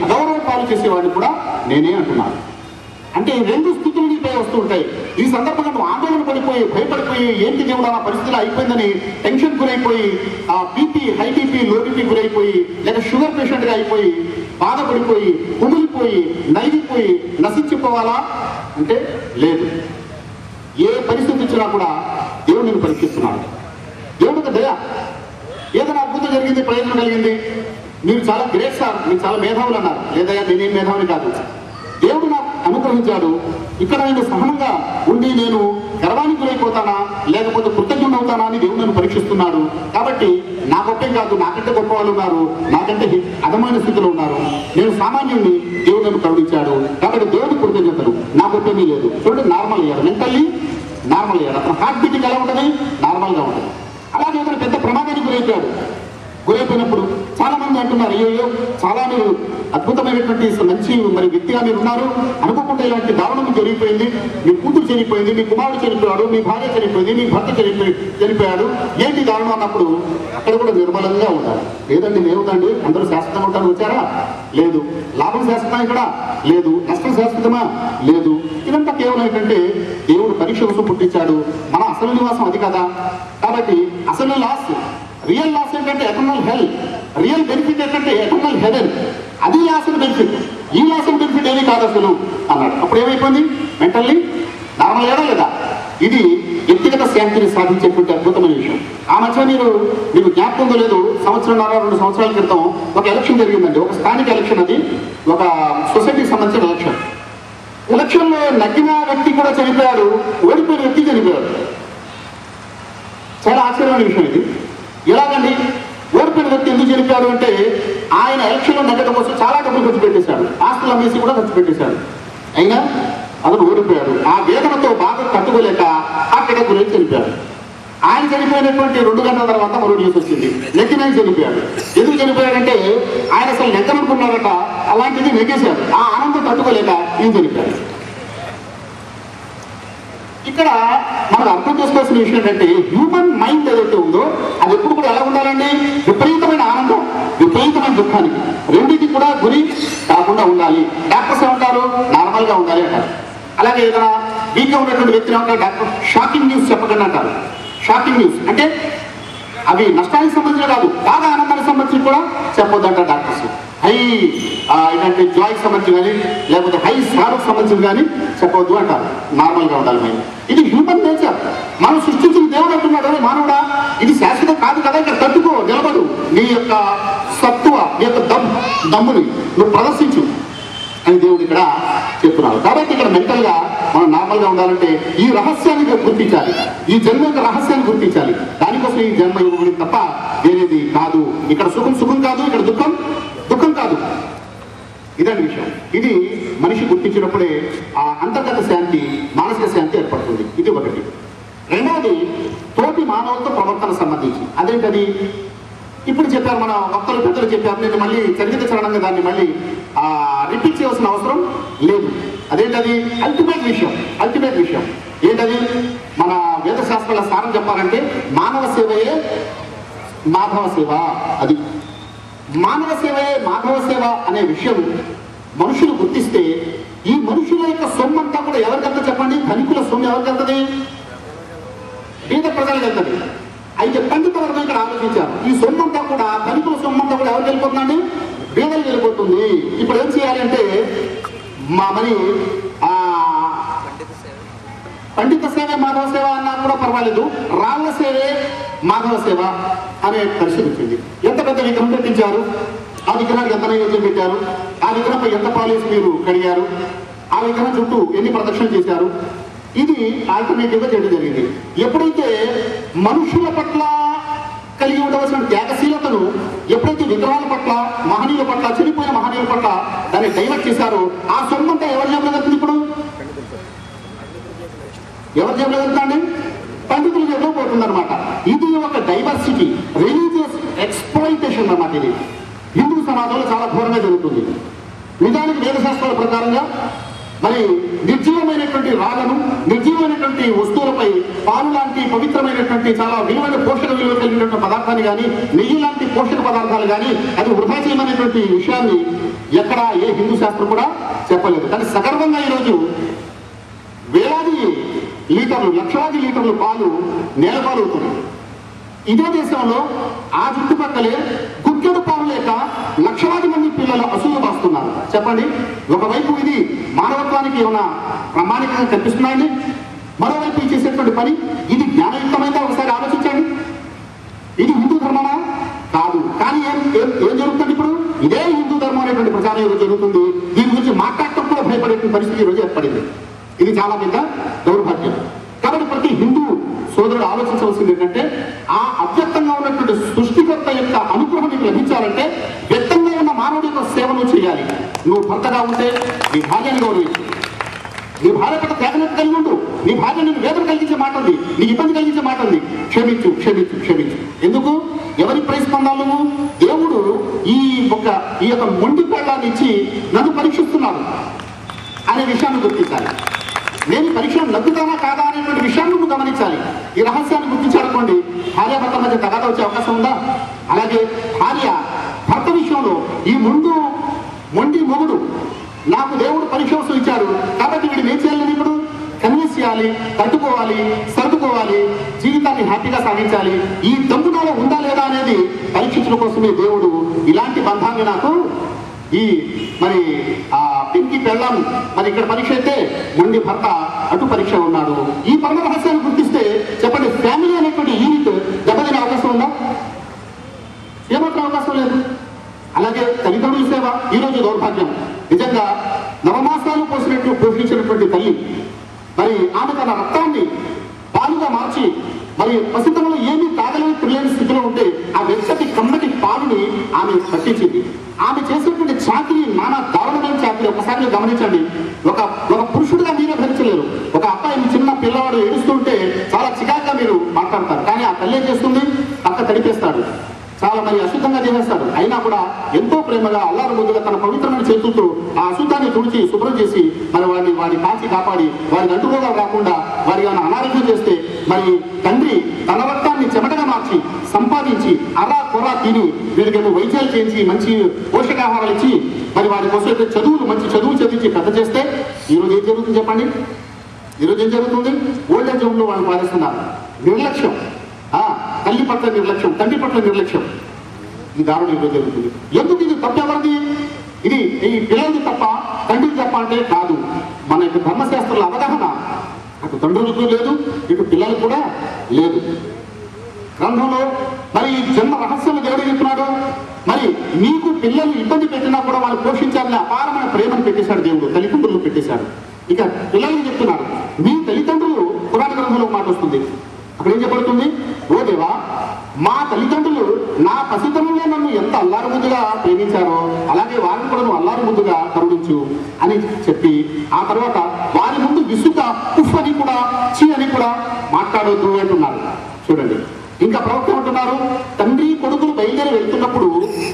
పాలు చేసేవాడిని కూడా నేనే అంటున్నాను అంటే ఈ రెండు స్థితులు నీపై వస్తూ ఉంటాయి ఈ సందర్భంగా నువ్వు ఆందోళన పడిపోయి భయపడిపోయి ఏంటి దేవుడు నా పరిస్థితి అయిపోయిందని టెన్షన్ గురైపోయి ఆ BP high BP low BP గురైపోయి లేక షుగర్ పేషెంట్గా అయిపోయి బాధపడిపోయి కుమిలిపోయి నలిగిపోయి నశించిపోవాలా అంటే లేదు ఏ పరిస్థితి వచ్చినా కూడా దేవుడు నేను పరీక్షిస్తున్నాడు దేవుడికి దయ ఏదైనా అద్భుతం జరిగింది ప్రయోజనం కలిగింది మీరు చాలా గ్రేట్ సార్ మీరు చాలా మేధావులు అన్నారు లేదయ్యా నేనేం మేధావుని కాదు దేవుడు నాకు అనుగ్రహించాడు ఇక్కడ నేను సహనంగా ఉండి నేను గర్వానికి గురైపోతానా లేకపోతే కృతజ్ఞుడు అవుతానా అని దేవుడు నన్ను పరీక్షిస్తున్నాడు కాబట్టి నా గొప్పేం కాదు నాకంటే గొప్ప వాళ్ళు ఉన్నారు నాకంటే హి- అధమైన స్థితిలో ఉన్నారు నేను సామాన్యుడిని దేవుడు నన్ను కరుణించాడు కాబట్టి దేవుడి కృతజ్ఞతలు నా గొప్పేమీ లేదు చూడండి నార్మల్ అయ్యాడు మెంటల్లీ నార్మల్ అయ్యాడు అతను హార్ట్ బీటింగ్ ఎలా ఉంటుంది నార్మల్గా ఉంటుంది అలాగే అతను పెద్ద ప్రమాదానికి గురైపోయాడు గురైపోయినప్పుడు చాలా మంది అంటున్నారు అయ్యో చాలా మీరు అద్భుతమైనటువంటి మంచి మరి వ్యక్తిగా మీరు ఉన్నారు అనుకోకుండా ఇలాంటి దారుణం జరిగిపోయింది మీ కూతురు చనిపోయింది మీ కుమారుడు చనిపోయాడు మీ భార్య చనిపోయింది మీ భర్త చనిపోయి చనిపోయాడు ఏంటి దారుణం అన్నప్పుడు అక్కడ కూడా నిర్మలంగా ఉండాలి లేదండి లేవుదండి అందరూ శాశ్వతం ఉంటారు వచ్చారా లేదు లాభం శాశ్వతం ఇక్కడ లేదు నష్టం శాశ్వతమా లేదు ఇదంతా కేవలం ఏంటంటే దేవుడు పరీక్ష కోసం పుట్టించాడు మన అసలు నివాసం అది కదా కాబట్టి అసలు లాస్ రియల్ లాస్ ఏంటంటే ఎటర్నల్ హెల్ రియల్ బెనిఫిట్ ఏంటంటే ఎటర్నల్ హెడెన్ అది లాస్ బెనిఫిట్ ఈ లాస్ బెనిఫిట్ ఏమీ కాదు అసలు అన్నాడు అప్పుడు ఏమైపోయింది మెంటల్లీ నార్మల్ ఏడా లేదా ఇది వ్యక్తిగత శాంతిని సాధించేటువంటి అద్భుతమైన విషయం ఆ మధ్య మీరు మీకు జ్ఞాపకం ఉందో లేదు సంవత్సరంన్నర రెండు సంవత్సరాల క్రితం ఒక ఎలక్షన్ జరిగిందండి ఒక స్థానిక ఎలక్షన్ అది ఒక సొసైటీకి సంబంధించిన ఎలక్షన్ ఎలక్షన్ లో నగ్గిన వ్యక్తి కూడా చనిపోయాడు ఓడిపోయిన వ్యక్తి చనిపోయాడు చాలా ఆశ్చర్యమైన విషయం ఇది ఎలాగండి ఓడిపోయిన వ్యక్తి ఎందుకు చనిపోయాడు అంటే ఆయన ఎలక్షన్ లో నెగ్గడం కోసం చాలా డబ్బులు ఖర్చు పెట్టేశాడు ఆస్తులు అమ్మేసి కూడా ఖర్చు పెట్టేశాడు అయినా అతను ఓడిపోయాడు ఆ వేదనతో బాగా తట్టుకోలేక హార్ట్ అటాక్ గురించి చనిపోయాడు ఆయన చనిపోయినటువంటి రెండు గంటల తర్వాత మరో న్యూస్ వచ్చింది నెక్కిన ఆయన చనిపోయాడు ఎందుకు చనిపోయాడంటే ఆయన అసలు నెగ్గనుకున్నాడట అలాంటిది నెగ్గేశాడు ఆ ఆనందం తట్టుకోలేక ఈయన చనిపోయాడు ఇక్కడ మనం అర్థం చేసుకోవాల్సిన విషయం ఏంటంటే హ్యూమన్ మైండ్ ఏదైతే ఉందో అది ఎప్పుడు కూడా ఎలా ఉండాలండి విపరీతమైన ఆనందం విపరీతమైన దుఃఖానికి రెండింటికి కూడా గురి కాకుండా ఉండాలి డాక్టర్స్ ఏమంటారు నార్మల్ గా ఉండాలి అంటారు అలాగే ఏదైనా వీక్ గా ఉన్నటువంటి వ్యక్తిని ఏమంటారు డాక్టర్ షాకింగ్ న్యూస్ చెప్పకండి అంటారు షాకింగ్ న్యూస్ అంటే అవి నష్టానికి సంబంధించిన కాదు బాగా ఆనందానికి సంబంధించి కూడా చెప్పొద్దు అంటారు డాక్టర్స్ హై ఆ, ఏంటంటే జాయ్కి సంబంధించి కానీ లేకపోతే హై సార్కి సంబంధించి కానీ చెప్పవద్దు అంటారు నార్మల్ గా ఉండాలి మైండ్ ఇది హ్యూమన్ నేచర్ మనం సృష్టించిన దేవుడు అంటున్నాడు "అరే మానవుడా ఇది శాశ్వతం కాదు కదా ఇక్కడ తట్టుకో నిలబడు నీ యొక్క సత్తువ నీ యొక్క దమ్ దమ్ముని నువ్వు ప్రదర్శించు అని దేవుడు ఇక్కడ చెప్తున్నాడు కాబట్టి ఇక్కడ మెంటల్ గా మనం నార్మల్ గా ఉండాలంటే ఈ రహస్యాన్ని గుర్తించాలి ఈ జన్మ యొక్క రహస్యాన్ని గుర్తించాలి దానికోసం ఈ జన్మ ఇవ్వబడింది తప్ప వేరేది కాదు ఇక్కడ సుఖం సుఖం కాదు ఇక్కడ దుఃఖం దుఃఖం కాదు ఇదండి విషయం ఇది మనిషి గుర్తించినప్పుడే ఆ అంతర్గత శాంతి మానసిక శాంతి ఏర్పడుతుంది ఇది ఒకటి రెండవది తోటి మానవులతో ప్రవర్తన సంబంధించి అదేంటది ఇప్పుడు చెప్పారు మన వక్తలు పెద్దలు చెప్పారు నేను మళ్ళీ చరిత్ర చరణంగా దాన్ని మళ్ళీ రిపీట్ చేయాల్సిన అవసరం లేదు అదేంటది అల్టిమేట్ విషయం అల్టిమేట్ విషయం ఏంటది మన వేద శాస్త్రాల సారం చెప్పాలంటే మానవ సేవయే మాధవ సేవ అది మానవ సేవయే మాధవ సేవ అనే విషయం మనుషులు గుర్తిస్తే ఈ మనుషుల యొక్క సొమ్మంతా కూడా ఎవరికంతా చెప్పండి ధనికుల సొమ్ము ఎవరికి వెళ్తుంది పేద ప్రజలకు వెళ్తుంది అయితే పండిత వర్గం ఇక్కడ ఆలోచించారు ఈ సొమ్మంతా కూడా ధనికుల సొమ్మంతా కూడా ఎవరికి వెళ్ళిపోతుందండి పేదలకు వెళ్ళిపోతుంది ఇప్పుడు ఏం చేయాలంటే మా మరి ఆ పండిత సేవ మాధవ సేవ అన్నా కూడా పర్వాలేదు రాళ్ల సేవే మాధవ సేవ అనే పరిస్థితి వచ్చింది ఎంత పెద్ద విగ్రహం పెట్టించారు ఆ విగ్రహానికి ఎంత నైవేద్యం పెట్టారు ఆ విగ్రహంపై ఎంత పాలేసి మీరు కడిగారు ఆ విగ్రహం చుట్టూ ఎన్ని ప్రదక్షిణ చేశారు ఇది ఆల్టర్నేటివ్ గా చేయడం జరిగింది ఎప్పుడైతే మనుషుల పట్ల కలిగి ఉండవలసిన త్యాగశీలతను ఎప్పుడైతే విగ్రహాల పట్ల మహనీయుల పట్ల చనిపోయిన మహనీయుల పట్ల దాన్ని డైవర్ట్ చేశారో ఆ సొమ్మంతా ఎవరి జేబులో వెళ్తుంది ఇప్పుడు ఎవరి జేబులో వెళ్తాండి పండితుల జేబులో పోతుందన్నమాట ఇది ఒక డైవర్సిటీ రిలీజియస్ ఎక్స్ప్లాయిటేషన్ అన్నమాట ఇది హిందూ సమాజంలో చాలా ఘోరంగా జరుగుతుంది నిజానికి వేదశాస్త్రాల ప్రకారంగా మరి నిర్జీవమైనటువంటి రాళ్ళను నిర్జీవమైనటువంటి వస్తువులపై పాలు లాంటి పవిత్రమైనటువంటి చాలా విలువైన పోషక విలువ కలిగినటువంటి పదార్థాన్ని కానీ నెయ్యి లాంటి పోషక పదార్థాలు కానీ అది వృధా చేయమనేటువంటి విషయాన్ని ఎక్కడ ఏ హిందూ శాస్త్రం కూడా చెప్పలేదు కానీ సగర్వంగా ఈరోజు వేలాది లీటర్లు లక్షలాది లీటర్లు పాలు నేలపాలవుతున్నాయి ఇదే దేశంలో ఆ చుట్టుపక్కలే గుక్కెడు పాలు లేక లక్షలాది మంది పిల్లలు అసూలు బాస్తున్నారు చెప్పండి ఒకవైపు ఇది మానవత్వానికి ఏమైనా ప్రామాణికంగా కనిపిస్తున్నాయండి మరోవైపు ఇది చేసేటువంటి పని ఇది జ్ఞానయుక్తమైందా ఒకసారి ఆలోచించండి ఇది హిందూ ధర్మమా కాదు కానీ ఏం ఏం ఏం జరుగుతుంది ఇప్పుడు ఇదే హిందూ ధర్మం అనేటువంటి ప్రచారం ఈరోజు జరుగుతుంది దీని గురించి మాట్లాడటం కూడా భయపడే పరిస్థితి ఈరోజు ఏర్పడింది ఇది చాలా పెద్ద దౌర్భాగ్యం కాబట్టి ప్రతి హిందూ సోదరుడు ఆలోచించవలసింది ఏంటంటే ఆ అవ్యక్తంగా ఉన్నటువంటి సృష్టికర్త యొక్క అనుగ్రహం నీకు లభించాలంటే వ్యక్తంగా ఉన్న మానవుడి యొక్క సేవను చేయాలి నువ్వు భర్తగా ఉంటే నీ భార్యని గౌరవించు నీ భార్య పట్ల త్యాగనత కలిగి ఉండు నీ భార్య నేను వేదన కలిగించే మాట ఉంది నీ ఇబ్బంది కలిగించే మాట ఉంది క్షమించు క్షమించు క్షమించు ఎందుకు ఎవరి ప్రయత్నాలు నువ్వు దేవుడు ఈ ఒక ఈ యొక్క మొండి పెళ్ళాన్ని ఇచ్చి నన్ను పరీక్షిస్తున్నాడు అనే విషయాన్ని గుర్తించాలి నేను పరీక్షను నగ్గుతానా కాదా అనేటువంటి విషయాన్ని నువ్వు గమనించాలి ఈ రహస్యాన్ని గుర్తించాలనుకోండి భార్య భర్త మధ్య తగాద వచ్చే అవకాశం ఉందా అలాగే భార్య భర్త విషయంలో ఈ ముందు మొండి మొగుడు నాకు దేవుడు పరీక్ష వస్తువు ఇచ్చాడు కాబట్టి వీడు ఏం చేయాలి ఇప్పుడు కన్విన్స్ చేయాలి తట్టుకోవాలి సర్దుకోవాలి జీవితాన్ని హ్యాపీగా సాగించాలి ఈ దమ్ము నాలో ఉందా లేదా అనేది పరీక్షించడం కోసమే దేవుడు ఇలాంటి బంధాన్ని నాకు ఈ మరి ఆ పింకి పెళ్ళం మరి ఇక్కడ పరీక్ష అయితే మొండి భర్త అటు పరీక్ష ఉన్నాడు ఈ పరమ రహస్యాన్ని గుర్తిస్తే చెప్పండి ఫ్యామిలీ అనేటువంటి యూనిట్ దెబ్బతినే అవకాశం ఉందా ఏమాత్రం అవకాశం లేదు అలాగే తల్లిదండ్రుల సేవ ఈ రోజు దౌర్భాగ్యం నిజంగా నవమాసాలు పోసినట్లు పోషించినటువంటి తల్లి మరి ఆమె తన రక్తాన్ని పాలుగా మార్చి మరి పసితనంలో ఏమీ తాగలేని తినలేని స్థితిలో ఉంటే ఆ వెచ్చటి కమ్మటి పాలుని ఆమె పట్టించింది ఆమె చేసినటువంటి చాకరీ నానా దారుణమైన చాకరీ ఒకసారి మీరు గమనించండి ఒక ఒక పురుషుడిగా మీరే భరించలేరు ఒక అబ్బాయి మీ చిన్న పిల్లవాడు ఏడుస్తుంటే చాలా చికాగ్గా మీరు మాట్లాడతారు కానీ ఆ తల్లి ఏం చేస్తుంది పక్క తడిపేస్తాడు చాలా మరి అశుద్ధంగా చేసేస్తాడు అయినా కూడా ఎంతో ప్రేమగా అల్లారు ముందుగా తన పవిత్రమైన చేతులతో ఆ అశుద్ధాన్ని తుడిచి శుభ్రం చేసి మరి వాడిని వాడిని కాచి కాపాడి వాడిని అంటుకోగా రాకుండా వారి ఏమైనా అనారోగ్యం చేస్తే మరి తండ్రి తన రక్తాన్ని చెమటగా మార్చి సంపాదించి అరా కొర తిని వీడికేమో వైద్యాలు చేయించి మంచి పోషకాహారాలు ఇచ్చి మరి వారి కోసం అయితే చదువులు మంచి చదువులు చదివించి పెద్ద చేస్తే ఈరోజు ఏం జరుగుతుంది చెప్పండి ఈరోజు ఏం జరుగుతుంది ఓల్డేజ్ హోమ్ లో వాళ్ళు పాలిస్తున్నారు నిర్లక్ష్యం ఆ, తల్లి పట్ల నిర్లక్ష్యం తండ్రి పట్ల నిర్లక్ష్యం ఈ దారుణం ఈరోజు జరుగుతుంది ఎందుకు ఇది తప్పు ఎవరిది ఇది ఈ పిల్లలది తప్ప తండ్రిది తప్ప అంటే కాదు మన యొక్క ధర్మశాస్త్రాల అవగాహన అటు తండ్రులకు లేదు ఇటు పిల్లలకు కూడా లేదు గ్రంథంలో మరి ఈ జన్మ రహస్యం దేవుడు చెప్తున్నాడు మరి నీకు పిల్లలు ఇబ్బంది పెట్టినా కూడా వాళ్ళు పోషించాలని అపారమైన ప్రేమను పెట్టేశాడు దేవుడు తల్లిదండ్రులు పెట్టేశాడు ఇక పిల్లలకు చెప్తున్నాడు మీ తల్లిదండ్రులు పురాణ గ్రంథంలో ఒక మాట వస్తుంది అక్కడ ఏం చెప్పబడుతుంది ఓ దేవా మా తల్లిదండ్రులు నా పసితనంలో నన్ను ఎంత అల్లారు ముందుగా ప్రేమించారో అలాగే వారిని కూడా నువ్వు అల్లారు ముందుగా కరుణించు అని చెప్పి ఆ తర్వాత వారి ముందు విసుగ ఉఫ్ అని కూడా చీ అని కూడా మాట్లాడొద్దు అంటున్నారు చూడండి ఇంకా ప్రవక్త అంటున్నారు తండ్రి కొడుకులు బయలుదేరి వెళ్తున్నప్పుడు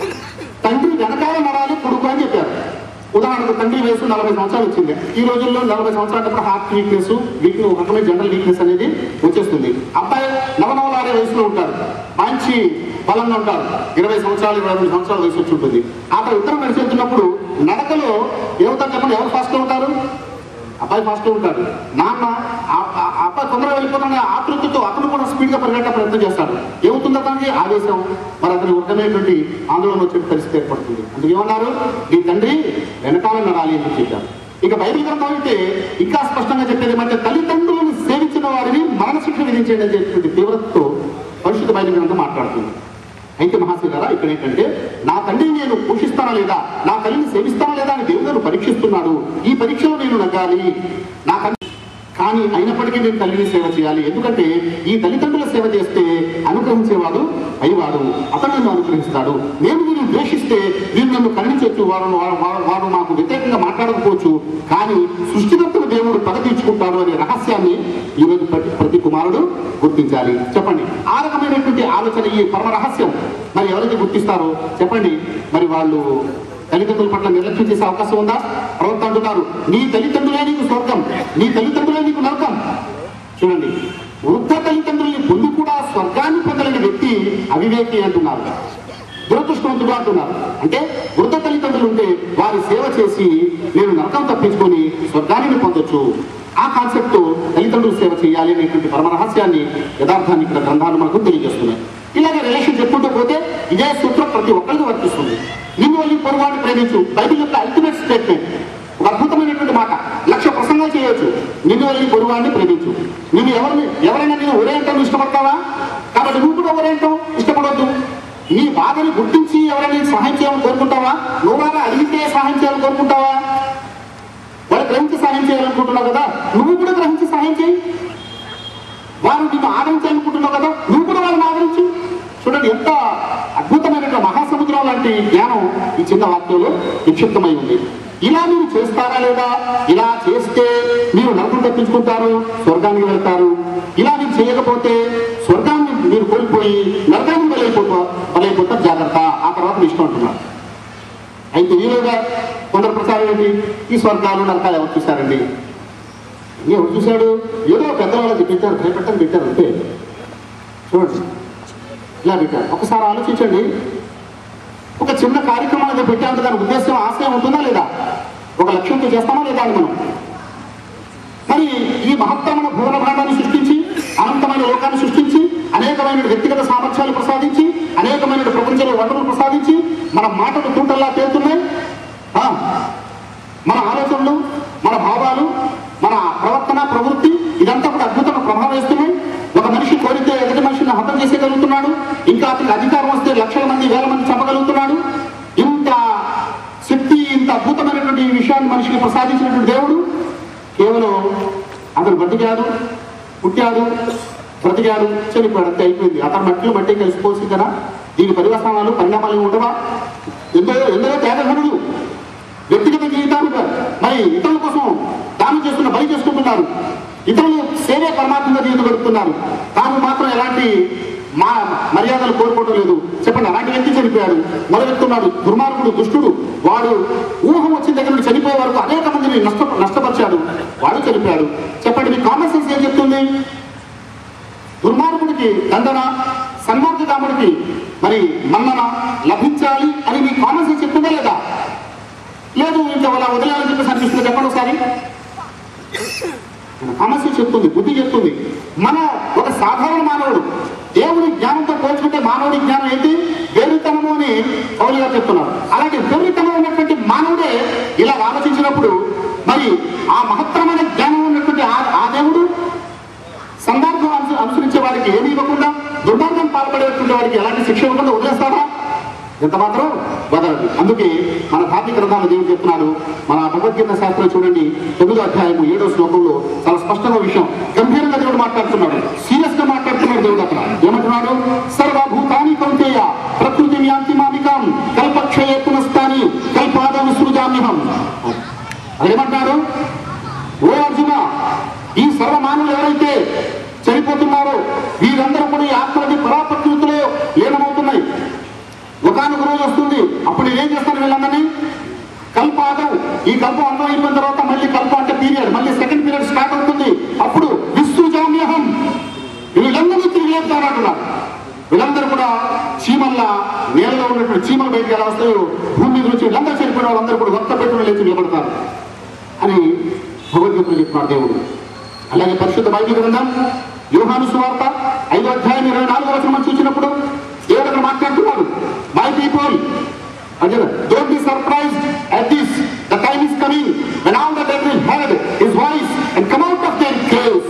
తండ్రి వెనకాల నడాలి కొడుకు అని చెప్పారు ఉదాహరణకు తండ్రి వయసు నలభై సంవత్సరాలు వచ్చింది ఈ రోజుల్లో నలభై సంవత్సరాలప్పుడు హార్ట్ వీక్నెస్ వీక్నెస్ ఒక రకమైన జనరల్ వీక్నెస్ అనేది వచ్చేస్తుంది అబ్బాయి నవనవలాడే వయసులో ఉంటారు మంచి బలంగా ఉంటారు ఇరవై సంవత్సరాలు ఇరవై రెండు సంవత్సరాల వయసు వచ్చి ఉంటుంది అక్కడ ఇద్దరు నడిచి వెళ్తున్నప్పుడు నడకలో ఏమవుతారు చెప్పండి ఎవరు ఫాస్ట్ ఉంటారు అబ్బాయి ఫాస్ట్ ఉంటాడు నాన్న ఆ- ఆ- ఆ అబ్బాయి తొందరగా వెళ్ళిపోతానే ఆతృతతో అతను కూడా స్పీడ్ గా పరిగెట్ట ప్రయత్నం చేస్తాడు ఏమవుతుంది అతనికి ఆవేశం మరి అతని ఉత్తమైనటువంటి ఆందోళన వచ్చే పరిస్థితి ఏర్పడుతుంది అందుకే ఏమన్నారు నీ తండ్రి వెనకాల నడాలి అని చెప్పారు ఇక బైబిల్ గ్రంథం అయితే ఇంకా స్పష్టంగా చెప్పేది ఏమంటే తల్లిదండ్రులను సేవించిన వారిని మరణశిక్ష విధించేది అని చెప్పినటువంటి తీవ్రతతో పరిశుద్ధ బైబిల్ గ్రంథం మాట్లాడుతుంది అయితే మహాశిలారా ఇక్కడ ఏంటంటే నా తండ్రిని నేను పోషిస్తానా లేదా నా తల్లిని సేవిస్తానా లేదా అని దేవుడు నన్ను పరీక్షిస్తున్నాడు ఈ పరీక్షలో నేను నగ్గాలి నా తండ్రి కానీ అయినప్పటికీ నేను తల్లిని సేవ చేయాలి ఎందుకంటే ఈ తల్లిదండ్రుల సేవ చేస్తే అనుగ్రహించేవాడు పైవాడు అతను నన్ను అనుగ్రహిస్తాడు నేను వీరిని ద్వేషిస్తే వీరు నన్ను ఖండించవచ్చు వారు వారు- వారు- వారు మాకు వ్యతిరేకంగా మాట్లాడకపోవచ్చు కానీ సృష్టికర్తను దేవుడు పగ తీర్చుకుంటాడు అనే రహస్యాన్ని ఈరోజు ప్రతి ప్రతి కుమారుడు గుర్తించాలి చెప్పండి ఆ రకమైనటువంటి ఆలోచన ఈ పరమ రహస్యం మరి ఎవరైతే గుర్తిస్తారో చెప్పండి మరి వాళ్ళు తల్లిదండ్రుల పట్ల నిర్లక్ష్యం చేసే అవకాశం ఉందా ప్రవక్త అంటున్నారు నీ తల్లిదండ్రులే నీకు స్వర్గం నీ తల్లిదండ్రులే నీకు నరకం చూడండి వృద్ధ తల్లిదండ్రుల్ని పొంది కూడా స్వర్గాన్ని పొందలేని వ్యక్తి అవివేకి అంటున్నారు దురదృష్టవంతుడు అంటున్నారు అంటే వృద్ధ తల్లిదండ్రులు ఉంటే వారి సేవ చేసి నేను నరకం తప్పించుకొని స్వర్గాన్ని పొందొచ్చు ఆ కాన్సెప్ట్ తల్లిదండ్రులు సేవ చేయాలి అనేటువంటి పరమ రహస్యాన్ని యథార్థాన్ని ఇక్కడ గ్రంథాలు మనకు తెలియజేస్తున్నాయి ఇలాగే రిలేషన్ చెప్పుకుంటూ పోతే ఇదే సూత్రం ప్రతి ఒక్కరికి వర్తిస్తుంది నిన్ను వెళ్ళి పొరపాటు ప్రేమించు బైబిల్ యొక్క అల్టిమేట్ స్టేట్మెంట్ ఒక అద్భుతమైనటువంటి మాట లక్ష ప్రసంగాలు చేయొచ్చు నిన్ను వెళ్ళి పొరుగువాడిని ప్రేమించు నిన్ను ఎవరిని ఎవరైనా నేను ఒరే అంటావు ఇష్టపడతావా కాబట్టి నువ్వు కూడా ఒరే అంటావు ఇష్టపడొద్దు నీ బాధని గుర్తించి ఎవరైనా నీకు సహాయం చేయాలని కోరుకుంటావా నువ్వు బాగా అడిగితే సహాయం చేయాలని కోరుకుంటావా వాళ్ళు గ్రహించి సహాయం చేయాలనుకుంటున్నావు కదా నువ్వు కూడా గ్రహించి సహాయం చేయి వారు నిన్ను ఆదరించాలనుకుంటున్నావు కదా నువ్వు కూడా వాళ్ళని ఆదరించు చూడండి ఎంత అద్భుతమైన మహాసముద్రం లాంటి జ్ఞానం ఈ చిన్న వాక్యంలో నిక్షిప్తమై ఉంది ఇలా మీరు చేస్తారా లేదా ఇలా చేస్తే మీరు నరకం తప్పించుకుంటారు స్వర్గానికి వెళ్తారు ఇలా మీరు చేయకపోతే స్వర్గాన్ని మీరు కోల్పోయి నరకానికి బలైపోతా బలైపోతారు జాగ్రత్త ఆ తర్వాత మీ ఇష్టం అంటున్నారు అయితే ఈలోగా కొందరు ప్రచారం ఏంటి ఈ స్వర్గాలు నరకాలు ఎవరు చూశారండి ఎవరు చూశాడు ఏదో పెద్దవాళ్ళు పెట్టారు భయపెట్టని పెట్టారు అంతే చూడండి ఇలా పెట్టారు ఒకసారి ఆలోచించండి ఒక చిన్న కార్యక్రమం ఏదో పెట్టామంటే దాని ఉద్దేశం ఆశయం ఉంటుందా లేదా ఒక లక్ష్యంతో చేస్తామా లేదా అని మనం మరి ఈ మహత్తరమైన భువన భాగాన్ని సృష్టించి అనంతమైన లోకాన్ని సృష్టించి అనేకమైన వ్యక్తిగత సామర్థ్యాలు ప్రసాదించి అనేకమైన ప్రపంచంలో వనరులు ప్రసాదించి మన మాటలు తుంటల్లా తేలుతున్నాయి ఆ, మన ఆలోచనలు మన భావాలు మన ప్రవర్తన ప్రవృత్తి ఇదంతా కూడా అద్భుతంగా ప్రభావం వేస్తున్నాయి ఒక మనిషి కోరితే ఎదుటి మనిషిని హతం చేసేయగలుగుతున్నాడు ఇంకా అతనికి అధికారం వస్తే లక్షల మంది వేల మంది చంపగలుగుతున్నాడు ఇంత శక్తి ఇంత అద్భుతమైనటువంటి ఈ విషయాన్ని మనిషికి ప్రసాదించినటువంటి దేవుడు కేవలం అతను బతికాడు పుట్టాడు బ్రతికాడు చనిపోయాడు అంతే అయిపోయింది అతను మట్టిలో మట్టి కలిసిపోవచ్చు కదా దీని పరివసనాలు పరిణామాలు ఏమి ఉండవా ఎందరో ఎందరో త్యాగధనుడు వ్యక్తిగత జీవితాన్ని మరి ఇతరుల కోసం దానం చేస్తున్న బలి చేసుకుంటున్నారు ఇతరులు సేవే పరమాత్మగా జీవితం గడుపుతున్నారు తాను మాత్రం ఎలాంటి మా మర్యాదలు కోరుకోవడం లేదు చెప్పండి అలాంటి వ్యక్తి చనిపోయాడు మరో వ్యక్తి ఉన్నాడు దుర్మార్గుడు దుష్టుడు వాడు ఊహం వచ్చిన దగ్గర నుండి చనిపోయే వరకు అనేక మందిని నష్ట నష్టపరిచాడు వాడు చనిపోయాడు చెప్పండి మీ కామన్ సెన్స్ ఏం చెప్తుంది దుర్మార్గుడికి దండన సన్మార్గ కాముడికి మరి మన్నన లభించాలి అని మీ కామన్ సెన్స్ చెప్తుందా లేదా లేదు ఇంకా అలా వదిలేయాలని చెప్పేసి అనిపిస్తుంది చెప్పండి ఒకసారి మన సమస్య చెప్తుంది బుద్ధి చెప్తుంది మన ఒక సాధారణ మానవుడు దేవుని జ్ఞానంతో పోల్చుకుంటే మానవుడి జ్ఞానం ఏంటి వెర్రితనము అని పౌలు గారు చెప్తున్నారు అలాగే వెర్రితనం ఉన్నటువంటి మానవుడే ఇలా ఆలోచించినప్పుడు మరి ఆ మహత్తరమైన జ్ఞానం ఉన్నటువంటి ఆ ఆ దేవుడు సందర్భం అను అనుసరించే వారికి ఏమి ఇవ్వకుండా దుర్మార్గం పాల్పడేటువంటి వారికి ఎలాంటి శిక్ష ఇవ్వకుండా వదిలేస్తాడా ఎంత మాత్రం వదలదు అందుకే మన ధార్మిక గ్రంథాలు దేవుడు చెప్తున్నాడు మన భగవద్గీత శాస్త్రం చూడండి తొమ్మిదో అధ్యాయము ఏడో శ్లోకంలో చాలా స్పష్టంగా విషయం గంభీరంగా దేవుడు మాట్లాడుతున్నాడు సీరియస్ గా మాట్లాడుతున్నాడు దేవుడు అక్కడ ఏమంటున్నాడు సర్వభూతాని కౌంతేయ ప్రకృతి యాంతిమామికం కల్పక్షయే పునస్తాని కల్పాద విసృజామ్యహం అదేమంటాడు ఓ అర్జున ఈ సర్వ మానవులు ఎవరైతే చనిపోతున్నారో వీరందరూ కూడా ఈ ఆత్మలకి పరాపకృతిలో లీనమవుతున్నాయి ఒకనొక రోజు వస్తుంది అప్పుడు నేనేం చేస్తాను వీళ్ళందరినీ కల్పాదం ఈ కల్పం అంతం అయిపోయిన తర్వాత మళ్ళీ కల్పం అంటే పీరియడ్ మళ్ళీ సెకండ్ పీరియడ్ స్టార్ట్ అవుతుంది అప్పుడు విశ్వజామ్యహం వీళ్ళందరూ తిరిగి లేపుతారు అంటున్నారు వీళ్ళందరూ కూడా చీమల్లా నేలలో ఉన్నటువంటి చీమలు బయటికి ఎలా వస్తాయో భూమి మీద నుంచి వీళ్ళందరూ చనిపోయిన వాళ్ళందరూ కూడా ఒక్క పెట్టుకుని లేచి నిలబడతారు అని భగవద్గీతలో చెప్తున్నాడు దేవుడు అలాగే పరిశుద్ధ బైబిల్ గ్రంథం యోహాను సువార్త ఐదో అధ్యాయం ఇరవై నాలుగు వచనం మనం చూసినప్పుడు దేవుడు అక్కడ మాట్లాడుతున్నాడు మై పీపుల్ అంటే don't be surprise at this the time is coming when all the dead will hear his voice and come out of their caves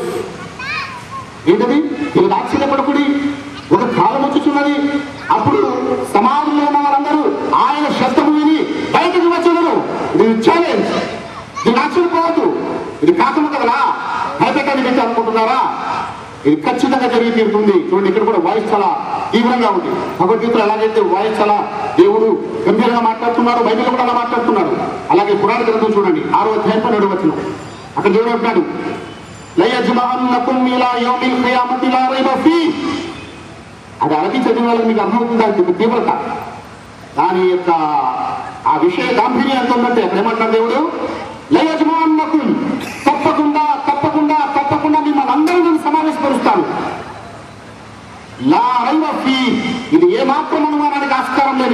ఏంటది మీరు ఆశ్చర్యపడకుడి ఒక కాలం వచ్చుచున్నది అప్పుడు సమాజంలో ఉన్న వారందరూ ఆయన శబ్దము విని బయటకు వచ్చేదరు ఇది ఛాలెంజ్ ఇది ఆశ్చర్యపోవద్దు ఇది కాకము కదలా భయపెట్టని పెట్టి అనుకుంటున్నారా ఇది ఖచ్చితంగా జరిగి తీరుతుంది చూడండి ఇక్కడ కూడా వాయిస్ చాలా తీవ్రంగా ఉంది భగవద్గీతలో ఎలాగైతే వాయిస్ చాలా దేవుడు గంభీరంగా మాట్లాడుతున్నాడు బైబిల్ కూడా అలా మాట్లాడుతున్నాడు అలాగే పురాణ గ్రంథం చూడండి ఆరో అధ్యాయం పన్నెండు వచ్చిన అక్కడ దేవుడు అంటున్నాడు లయజ్మహన్నకుం ఇలా యౌమిల్ ఖియామతి లా రైబ ఫీ అది అరబీ చదివిన వాళ్ళకి మీకు అర్థమవుతుంది దాని యొక్క తీవ్రత దాని యొక్క ఆ విషయ గాంభీర్యం ఎంత ఉందంటే అక్కడ ఏమంటాడు దేవుడు లయజమాన్నకుం తప్పకుండా తప్పకుండా తప్పకుండా మిమ్మల్ని అందరూ నేను సమావేశపరుస్తాను లా రైవ ఫీ ఇది ఏ మాత్రం అనుమానానికి ఆస్కారం లేదు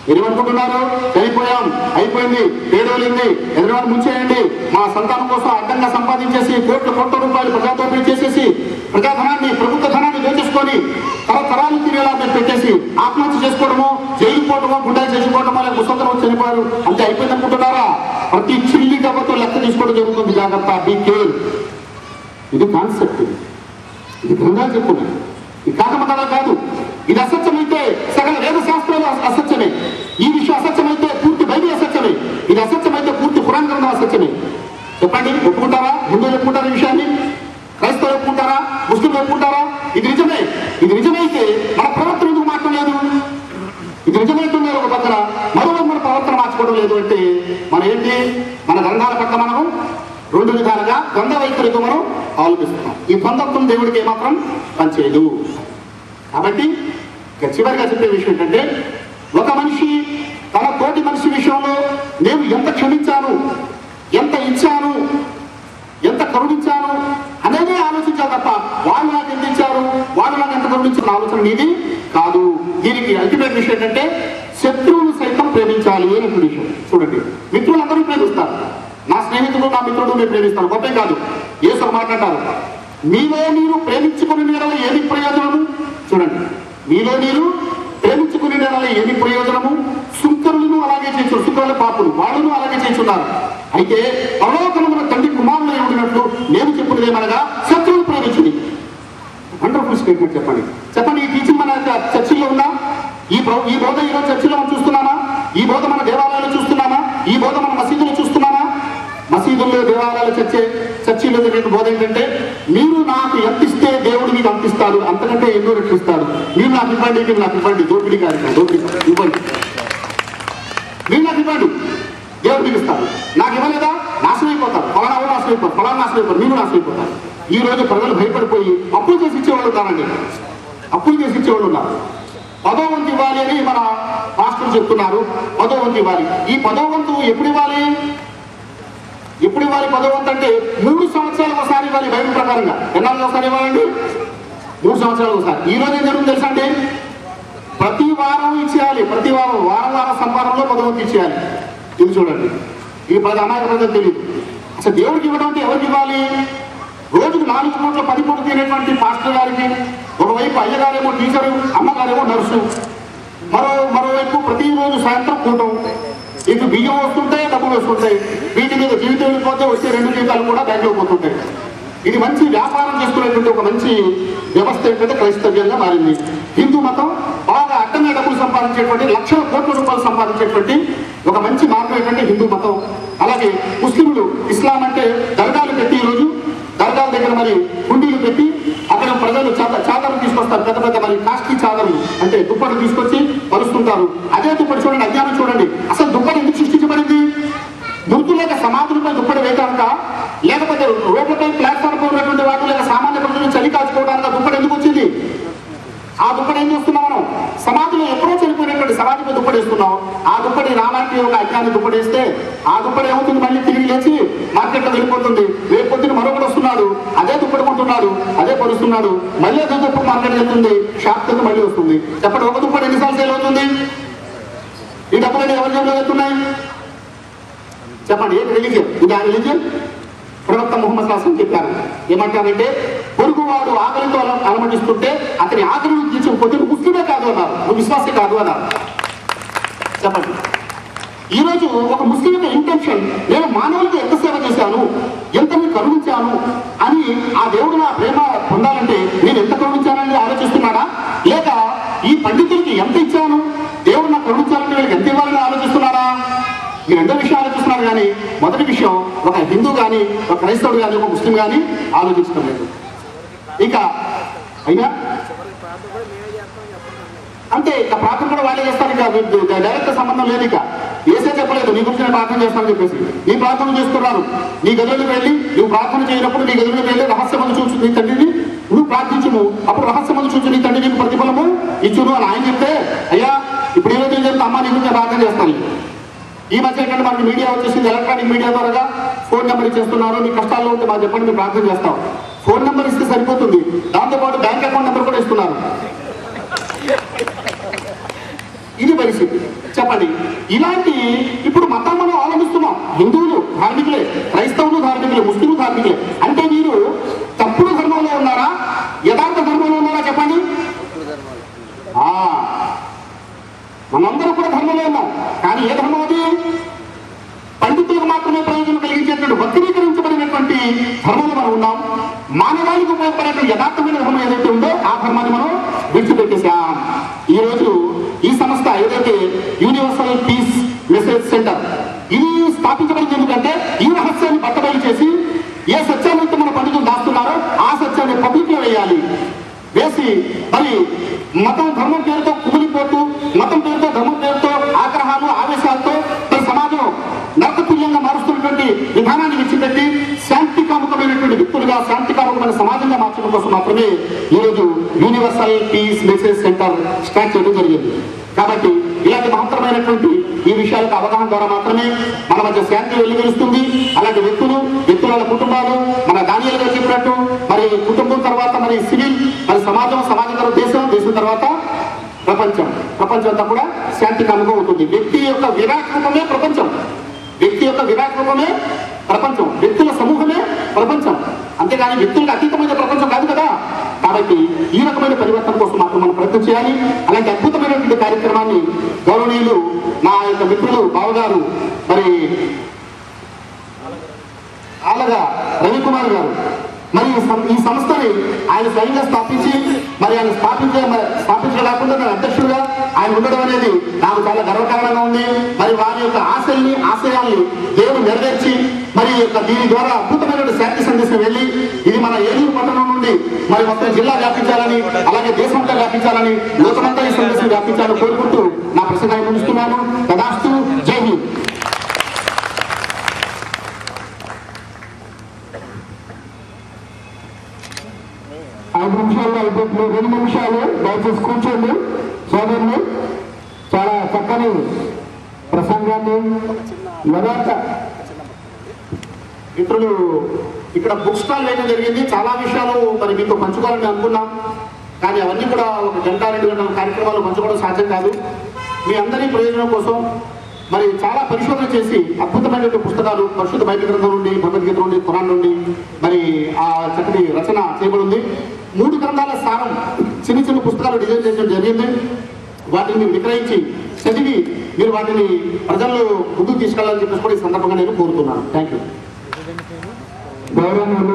మీరేమనుకుంటున్నారు చనిపోయాం అయిపోయింది పేదోలింది ఎదురువాడు ముంచేయండి మా సంతానం కోసం అడ్డంగా సంపాదించేసి కోట్ల కోట్ల రూపాయలు ప్రజాదోపిడీ చేసేసి ప్రజాధనాన్ని ప్రభుత్వ ధనాన్ని దోచేసుకొని తరతరాలు తినేలా మీరు పెట్టేసి ఆత్మహత్య చేసుకోవడము జైలు పోవడమో గుండాలు చేసుకోవడమో లేక ముసంతరం చనిపోయారు అంతే అయిపోయింది అనుకుంటున్నారా ప్రతి చిల్లి దెబ్బతో లెక్క తీసుకోవడం జరుగుతుంది జాగ్రత్త బీ కేర్ ఇది కాన్సెప్ట్ ఇది ఇది గ్రంథాలు చెప్పున్నాయి ఇది కాకమతాలు కాదు ఇది అసత్యమైతే సకల వేద శాస్త్రాలు అస- అసత్యమే ఈ విషయం అసత్యమైతే పూర్తి బైబిల్ అసత్యమే ఇది అసత్యమైతే పూర్తి పురాణ గ్రంథం అసత్యమే చెప్పండి ఒప్పుకుంటారా హిందువులు ఒప్పుకుంటారా ఈ విషయాన్ని క్రైస్తవులు ఒప్పుకుంటారా ముస్లింలు ఒప్పుకుంటారా ఇది నిజమే ఇది నిజమైతే మన ప్రవర్తన ఎందుకు మాట్లాడలేదు ఇది నిజమైతున్నారు ఒక పక్కన మరో మన ప్రవర్తన మార్చుకోవడం లేదు అంటే మన ఏంటి మన గ్రంథాల పట్ల మనం రెండు విధాలుగా ద్వంద్వ వైఖరితో మనం ఆలోచిస్తున్నాం ఈ ద్వంద్వత్వం దేవుడికి ఏమాత్రం పనిచేయదు కాబట్టి ఇక చివరిగా చెప్పే విషయం ఏంటంటే ఒక మనిషి తన తోటి మనిషి విషయంలో నేను ఎంత క్షమించాను ఎంత ఇచ్చాను ఎంత కరుణించాను అనేది ఆలోచించాలి తప్ప వాళ్ళు నాకు ఎంత ఇచ్చారు వాళ్ళు నాకు ఎంత కరుణించిన ఆలోచన నీది కాదు దీనికి అల్టిమేట్ విషయం ఏంటంటే శత్రువులు సైతం ప్రేమించాలి అనే విషయం చూడండి మిత్రులందరూ ప్రేమిస్తారు నా స్నేహితుడు నా మిత్రుడు నేను ప్రేమిస్తాను గొప్పే కాదు ఏసు మాట్లాడారు మీలో మీరు ప్రేమించుకుని నీడల ఏది ప్రయోజనము చూడండి మీలో మీరు ప్రేమించుకుని నీడల ఏది ప్రయోజనము సుంకరులను అలాగే చేస్తున్నారు సుంకరుల పాపులు వాళ్ళను అలాగే చేస్తున్నారు అయితే పరలోకమున తండ్రి కుమారులు ఉండినట్లు నేను చెప్పినది ఏమనగా శత్రువులు ప్రేమించుడి వండర్ఫుల్ స్టేట్మెంట్ చెప్పండి చెప్పండి ఈ టీచింగ్ మన యొక్క చర్చిలో ఉందా ఈ బో- ఈ బోధ ఈరోజు చర్చిలో మనం చూస్తున్నామా ఈ బోధ మన దేవాలయాలు చూస్తున్నామా ఈ బోధ మన మసీదులో చూస్తున్నామా మసీదుల్లో దేవాలయాలు చర్చే చర్చిలో జరిగే బోధ ఏంటంటే మీరు నాకు ఎంత ఇస్తే దేవుడు మీకు అంత ఇస్తాడు అంతకంటే ఎన్నో రెట్లు ఇస్తాడు మీరు నాకు ఇవ్వండి మీరు నాకు ఇవ్వండి దోపిడీ కార్యక్రమం దోపిడీ ఇవ్వండి మీరు నాకు ఇవ్వండి దేవుడు మీకు ఇస్తాడు నాకు ఇవ్వలేదా నాశనం అయిపోతారు ఫలానా వాడు నాశనం అయిపోతారు ఫలానా నాశనం అయిపోతారు మీరు నాశనం అయిపోతారు ఈ రోజు ప్రజలు భయపడిపోయి అప్పులు చేసి ఇచ్చేవాళ్ళు ఉన్నారండి అప్పులు చేసి ఇచ్చేవాళ్ళు ఉన్నారు పదో వంతు ఇవ్వాలి అని మన మాస్టర్లు చెప్తున్నారు పదో వంతు ఇవ్వాలి ఈ పదో వంతు ఎప్పుడు ఇవ్వాలి ఎప్పుడు ఇవ్వాలి పదో వంతు అంటే మూడు సంవత్సరాలకు ఒకసారి ఇవ్వాలి బైబిల్ ప్రకారంగా ఎన్నాళ్ళు ఒకసారి ఇవ్వాలండి మూడు సంవత్సరాలకు ఒకసారి ఈ రోజు ఏం జరుగుతుంది తెలుసా అండి ప్రతి వారం ఇచ్చేయాలి ప్రతి వారం వారం వారం సంపాదనలో పదవంతి ఇచ్చేయాలి ఇది చూడండి ఇది పది అమాయక ప్రజలు తెలియదు అసలు దేవుడికి ఇవ్వడం అంటే ఎవరికి ఇవ్వాలి రోజుకు నాలుగు కోట్ల పది కోట్లు తినేటువంటి పాస్టర్ గారికి ఒకవైపు అయ్యగారేమో టీచరు అమ్మగారేమో నర్సు మరో మరోవైపు ప్రతిరోజు సాయంత్రం కూటం ఇటు బియ్యం వస్తుంటాయి డబ్బులు వస్తుంటాయి వీటి మీద జీవితం వెళ్ళిపోతే వచ్చే రెండు జీవితాలు కూడా బ్యాంకులో పోతుంటాయి ఇది మంచి వ్యాపారం చేసుకునేటువంటి ఒక మంచి వ్యవస్థ ఏంటంటే క్రైస్తవ్యంగా మారింది హిందూ మతం బాగా అడ్డంగా డబ్బులు సంపాదించేటువంటి లక్షల కోట్ల రూపాయలు సంపాదించేటువంటి ఒక మంచి మార్గం ఏంటంటే హిందూ మతం అలాగే ముస్లింలు ఇస్లాం అంటే దర్గాలు పెట్టి ఈరోజు దర్గాల దగ్గర మరి హుండీలు పెట్టి అక్కడ ప్రజలు చాద చాదర్లు తీసుకొస్తారు పెద్ద పెద్ద మరి కాస్ట్లీ చాదర్లు అంటే దుప్పట్లు తీసుకొచ్చి పరుస్తుంటారు అదే దుప్పటి చూడండి అజ్ఞానం చూడండి అసలు దుప్పటి ఎందుకు సృష్టించబడింది మృతు లేక సమాధులపై దుప్పటి వేయడానికి లేకపోతే రోడ్లపై ప్లాట్ఫామ్ ఉన్నటువంటి వాటి లేక సామాన్య ప్రజలు చలి కాచుకోవడానికి ఆ దుప్పటి ఎందుకు వచ్చింది ఆ దుప్పటి ఏం చేస్తున్నాం మనం సమాధిలో ఎప్పుడో చనిపోయినటువంటి సమాధిపై దుప్పటి వేస్తున్నాం ఆ దుప్పటి రామానికి ఒక అజ్ఞాని దుప్పటి వేస్తే ఆ దుప్పటి ఏమవుతుంది మళ్ళీ తిరిగి లేచి మార్కెట్లో వెళ్ళిపోతుంది రేపు పొద్దున మరొకటి వస్తున్నాడు అదే దుప్పటి కొంటున్నాడు అదే పరుస్తున్నాడు మళ్ళీ అదే దుప్పటి మార్కెట్ వెళ్తుంది షాప్ కింద మళ్ళీ వస్తుంది చెప్పండి ఒక దుప్పటి ఎన్నిసార్లు సేల్ అవుతుంది ఈ డబ్బులన్నీ ఎవరి జేబులో వెళ్తున్నాయి చెప్పండి ఏంటి రిలీజియన్ ఇది ఆ రిలీజియన్ ప్రవక్త ముహమ్మద్ సాసం చెప్పారు ఏమంటారంటే పొరుగువాడు ఆకలితో అల- అలమటిస్తుంటే అతని ఆకలిని తీర్చకపోతే నువ్వు ముస్లిమే కాదు అన్నారు నువ్వు విశ్వాసే కాదు అన్నారు చెప్పండి ఈ రోజు ఒక ముస్లిం యొక్క ఇంటెన్షన్ నేను మానవులకు ఎంత సేవ చేశాను ఎంత నేను కరుణించాను అని ఆ దేవుడు నా ప్రేమ పొందాలంటే నేను ఎంత కరుణించానని ఆలోచిస్తున్నాడా లేక ఈ పండితులకి ఎంత ఇచ్చాను దేవుడు నాకు కరుణించాలంటే వీళ్ళకి ఎంత ఇవ్వాలని ఆలోచిస్తున్నాడా ఈ రెండో విషయం ఆలోచిస్తున్నారు కానీ మొదటి విషయం ఒక హిందూ కానీ ఒక క్రైస్తవుడు కానీ ఒక ముస్లిం కానీ ఆలోచించడం లేదు ఇక అయ్యా చివరికి ప్రార్థన కూడా మేమే చేస్తాం చెప్పండి అంతే ఇక ప్రార్థన కూడా వాళ్ళే చేస్తారు ఇక డైరెక్ట్ సంబంధం లేదు ఇక ఏసే చెప్పలేదు నీ గురించి నేను ప్రార్థన చేస్తానని చెప్పేసి నీ ప్రార్థన చేస్తున్నారు నీ గదిలోకి వెళ్ళి నువ్వు ప్రార్థన చేయనప్పుడు నీ గదిలోకి వెళ్ళి రహస్యమందు చూచు నీ తండ్రిని నువ్వు ప్రార్థించుము అప్పుడు రహస్యమందు చూచు నీ తండ్రి నీకు ప్రతిఫలము ఇచ్చును అని ఆయన చెప్తే అయ్యా ఇప్పుడు ఏదో ఏం చెప్తే అమ్మ నీ గురించి నేను ప్రార్థన చేస్తాను ఈ మధ్య ఏంటంటే మనకి మీడియా వచ్చేసింది ఎలక్ట్రానిక్ మీడియా ద్వారా ఫోన్ నెంబర్ ఇచ్చేస్తున్నారు మీ కష్టాల్లో ఉంటే మాకు చెప్పండి మేము ప్రార్థన చేస్తాం ఫోన్ నెంబర్ ఇస్తే సరిపోతుంది దాంతోపాటు బ్యాంక్ అకౌంట్ నెంబర్ కూడా ఇస్తున్నారు ఇది పరిస్థితి చెప్పండి ఇలాంటి ఇప్పుడు మతం మనం అవలంబిస్తున్నాం హిందువులు ధార్మికులే క్రైస్తవులు ధార్మికులే ముస్లింలు ధార్మికులే అంటే మీరు తప్పుడు ధర్మంలో ఉన్నారా యథార్థ ధర్మంలో ఉన్నారా చెప్పండి ఆ, మనందరూ కూడా ధర్మంలో ఉన్నాం కానీ ఏ ధర్మం అది పండితులకు మాత్రమే ప్రయోజనం కలిగించేటువంటి వక్రీకరించబడినటువంటి ధర్మంలో మనం ఉన్నాం మానవాళికి ఉపయోగపడేటువంటి యథార్థమైన ధర్మం ఏదైతే ఉందో ఆ ధర్మాన్ని మనం విడిచిపెట్టేశాం ఈ రోజు ఈ సంస్థ ఏదైతే యూనివర్సల్ పీస్ మెసేజ్ సెంటర్ ఇది స్థాపించబడింది ఎందుకంటే ఈ రహస్యాన్ని బట్టబయలు చేసి ఏ సత్యాన్ని అయితే మన పండితులు దాస్తున్నారో ఆ సత్యాన్ని పబ్లిక్ లో వేయాలి వేసి మరి మతం ధర్మం పేరుతో కుమిలిపోతూ మతం పేరుతో ధర్మం పేరుతో ఆగ్రహాలు ఆవేశాలతో మరి సమాజం నరకతుల్యంగా మారుస్తున్నటువంటి విధానాన్ని విడిచిపెట్టి శాంతి కాముకమైనటువంటి వ్యక్తులుగా శాంతి కాముకమైన సమాజంగా మార్చడం కోసం మాత్రమే ఈరోజు universal peace message centre start చేయడం జరిగింది కాబట్టి ఇలాంటి మహత్తరమైనటువంటి ఈ విషయాలకు అవగాహన ద్వారా మాత్రమే మన మధ్య శాంతి వెలువరుస్తుంది అలాంటి వ్యక్తులు వ్యక్తుల వాళ్ళ కుటుంబాలు మన దానియాలుగా చెప్పినట్టు మరి కుటుంబం తర్వాత మరి సివిల్ మరి సమాజం సమాజం తర్వాత దేశం దేశం తర్వాత ప్రపంచం ప్రపంచం అంతా కూడా శాంతి కాముగా ఉంటుంది వ్యక్తి యొక్క విరాట్ రూపమే ప్రపంచం వ్యక్తి యొక్క విరాట్ రూపమే ప్రపంచం వ్యక్తుల సమూహమే ప్రపంచం అంతేగాని వ్యక్తులకు అతీతమైన ప్రపంచం కాదు కదా కాబట్టి ఈ రకమైన పరివర్తన కోసం మాత్రం మనం ప్రయత్నం చేయాలి అలాంటి అద్భుతమైనటువంటి కార్యక్రమాన్ని గౌరవనీయులు నా యొక్క మిత్రులు బావగారు మరి ఆలగా రవికుమార్ గారు మరి ఈ సం- ఈ సంస్థని ఆయన స్వయంగా స్థాపించి మరి ఆయన స్థాపించే మరి స్థాపించడం కాకుండా నేను అధ్యక్షుడిగా ఆయన ఉండడం అనేది నాకు చాలా గర్వకారణంగా ఉంది మరి వారి యొక్క ఆశల్ని ఆశయాల్ని దేవుడు నెరవేర్చి మరి ఈ యొక్క దీని ద్వారా అద్భుతమైన శాంతి సందేశం వెళ్ళి ఇది మన ఏలూరు పట్టణం నుండి మరి మొత్తం జిల్లా వ్యాపించాలని అలాగే దేశమంతా వ్యాపించాలని లోకమంతా ఈ సందేశం వ్యాపించాలని కోరుకుంటూ నా ప్రసంగాన్ని ముగిస్తున్నాను తదాస్తు జై హింద్ ఐదు నిమిషాల్లో అయిపోతుంది రెండు నిమిషాలు దయచేసి కూర్చోండి సోదరులు చాలా చక్కని ప్రసంగాన్ని యథార్థ మిత్రులు ఇక్కడ బుక్ స్టాల్ వేయడం జరిగింది చాలా విషయాలు మరి మీతో పంచుకోవాలని అనుకున్నాం కానీ అవన్నీ కూడా ఒక గంట రెండు గంటల కార్యక్రమాలు పంచుకోవడం సాధ్యం కాదు మీ అందరి ప్రయోజనం కోసం మరి చాలా పరిశోధన చేసి అద్భుతమైనటువంటి పుస్తకాలు పరిశుద్ధ బైబిల్ గ్రంథం నుండి భగవద్గీత నుండి ఖురాన్ నుండి మరి ఆ చక్కటి రచన చేయబడింది మూడు గ్రంథాల సారం చిన్న చిన్న పుస్తకాలు డిజైన్ చేయడం జరిగింది వాటిని మీరు విక్రయించి చదివి మీరు వాటిని ప్రజల్లో ముందుకు తీసుకెళ్ళాలని చెప్పేసి కూడా ఈ సందర్భంగా నేను కోరుతున్నాను థ్యాంక్ యూ గౌరవనీయులు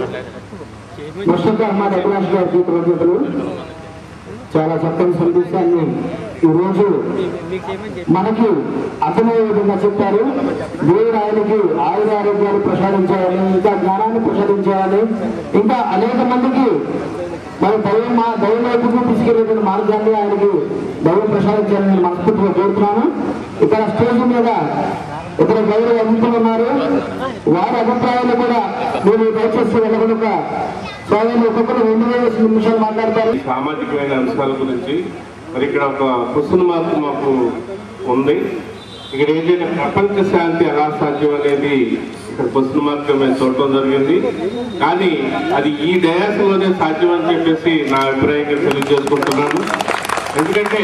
ముషక్ అహ్మద్ అభిలాష్ గారికి కృతజ్ఞతలు చాలా చక్కని సందేశాన్ని ఈరోజు మనకి అర్థమయ్యే విధంగా చెప్పారు దేవుడు ఆయనకి ఆయుర ఆరోగ్యాలు ప్రసాదించాలని ఇంకా జ్ఞానాన్ని ప్రసాదించాలని ఇంకా అనేక మందికి మరి దైవం మా దైవం వైపుకు తీసుకెళ్ళేటువంటి మార్గాన్ని ఆయనకి దైవం ప్రసాదించాలని నేను మనస్ఫూర్తిగా కోరుతున్నాను ఇక్కడ స్టేజ్ మీద ఇతర గౌరవ అతిథులు ఉన్నారు వారి అభిప్రాయాలు కూడా మీరు దయచేసి వెళ్ళకుండా స్వామి ఒక్కొక్కరు రెండు వేల నిమిషాలు మాట్లాడతారు సామాజికమైన అంశాల గురించి మరి ఇక్కడ ఒక క్వశ్చన్ మార్క్ మాకు ఉంది ఇక్కడ ఏదైనా ప్రపంచ శాంతి ఎలా సాధ్యం అనేది ఇక్కడ క్వశ్చన్ మార్క్ మేము చూడటం జరిగింది కానీ అది ఈ డయాసలోనే సాధ్యం అని చెప్పేసి నా అభిప్రాయంగా తెలియజేసుకుంటున్నాను ఎందుకంటే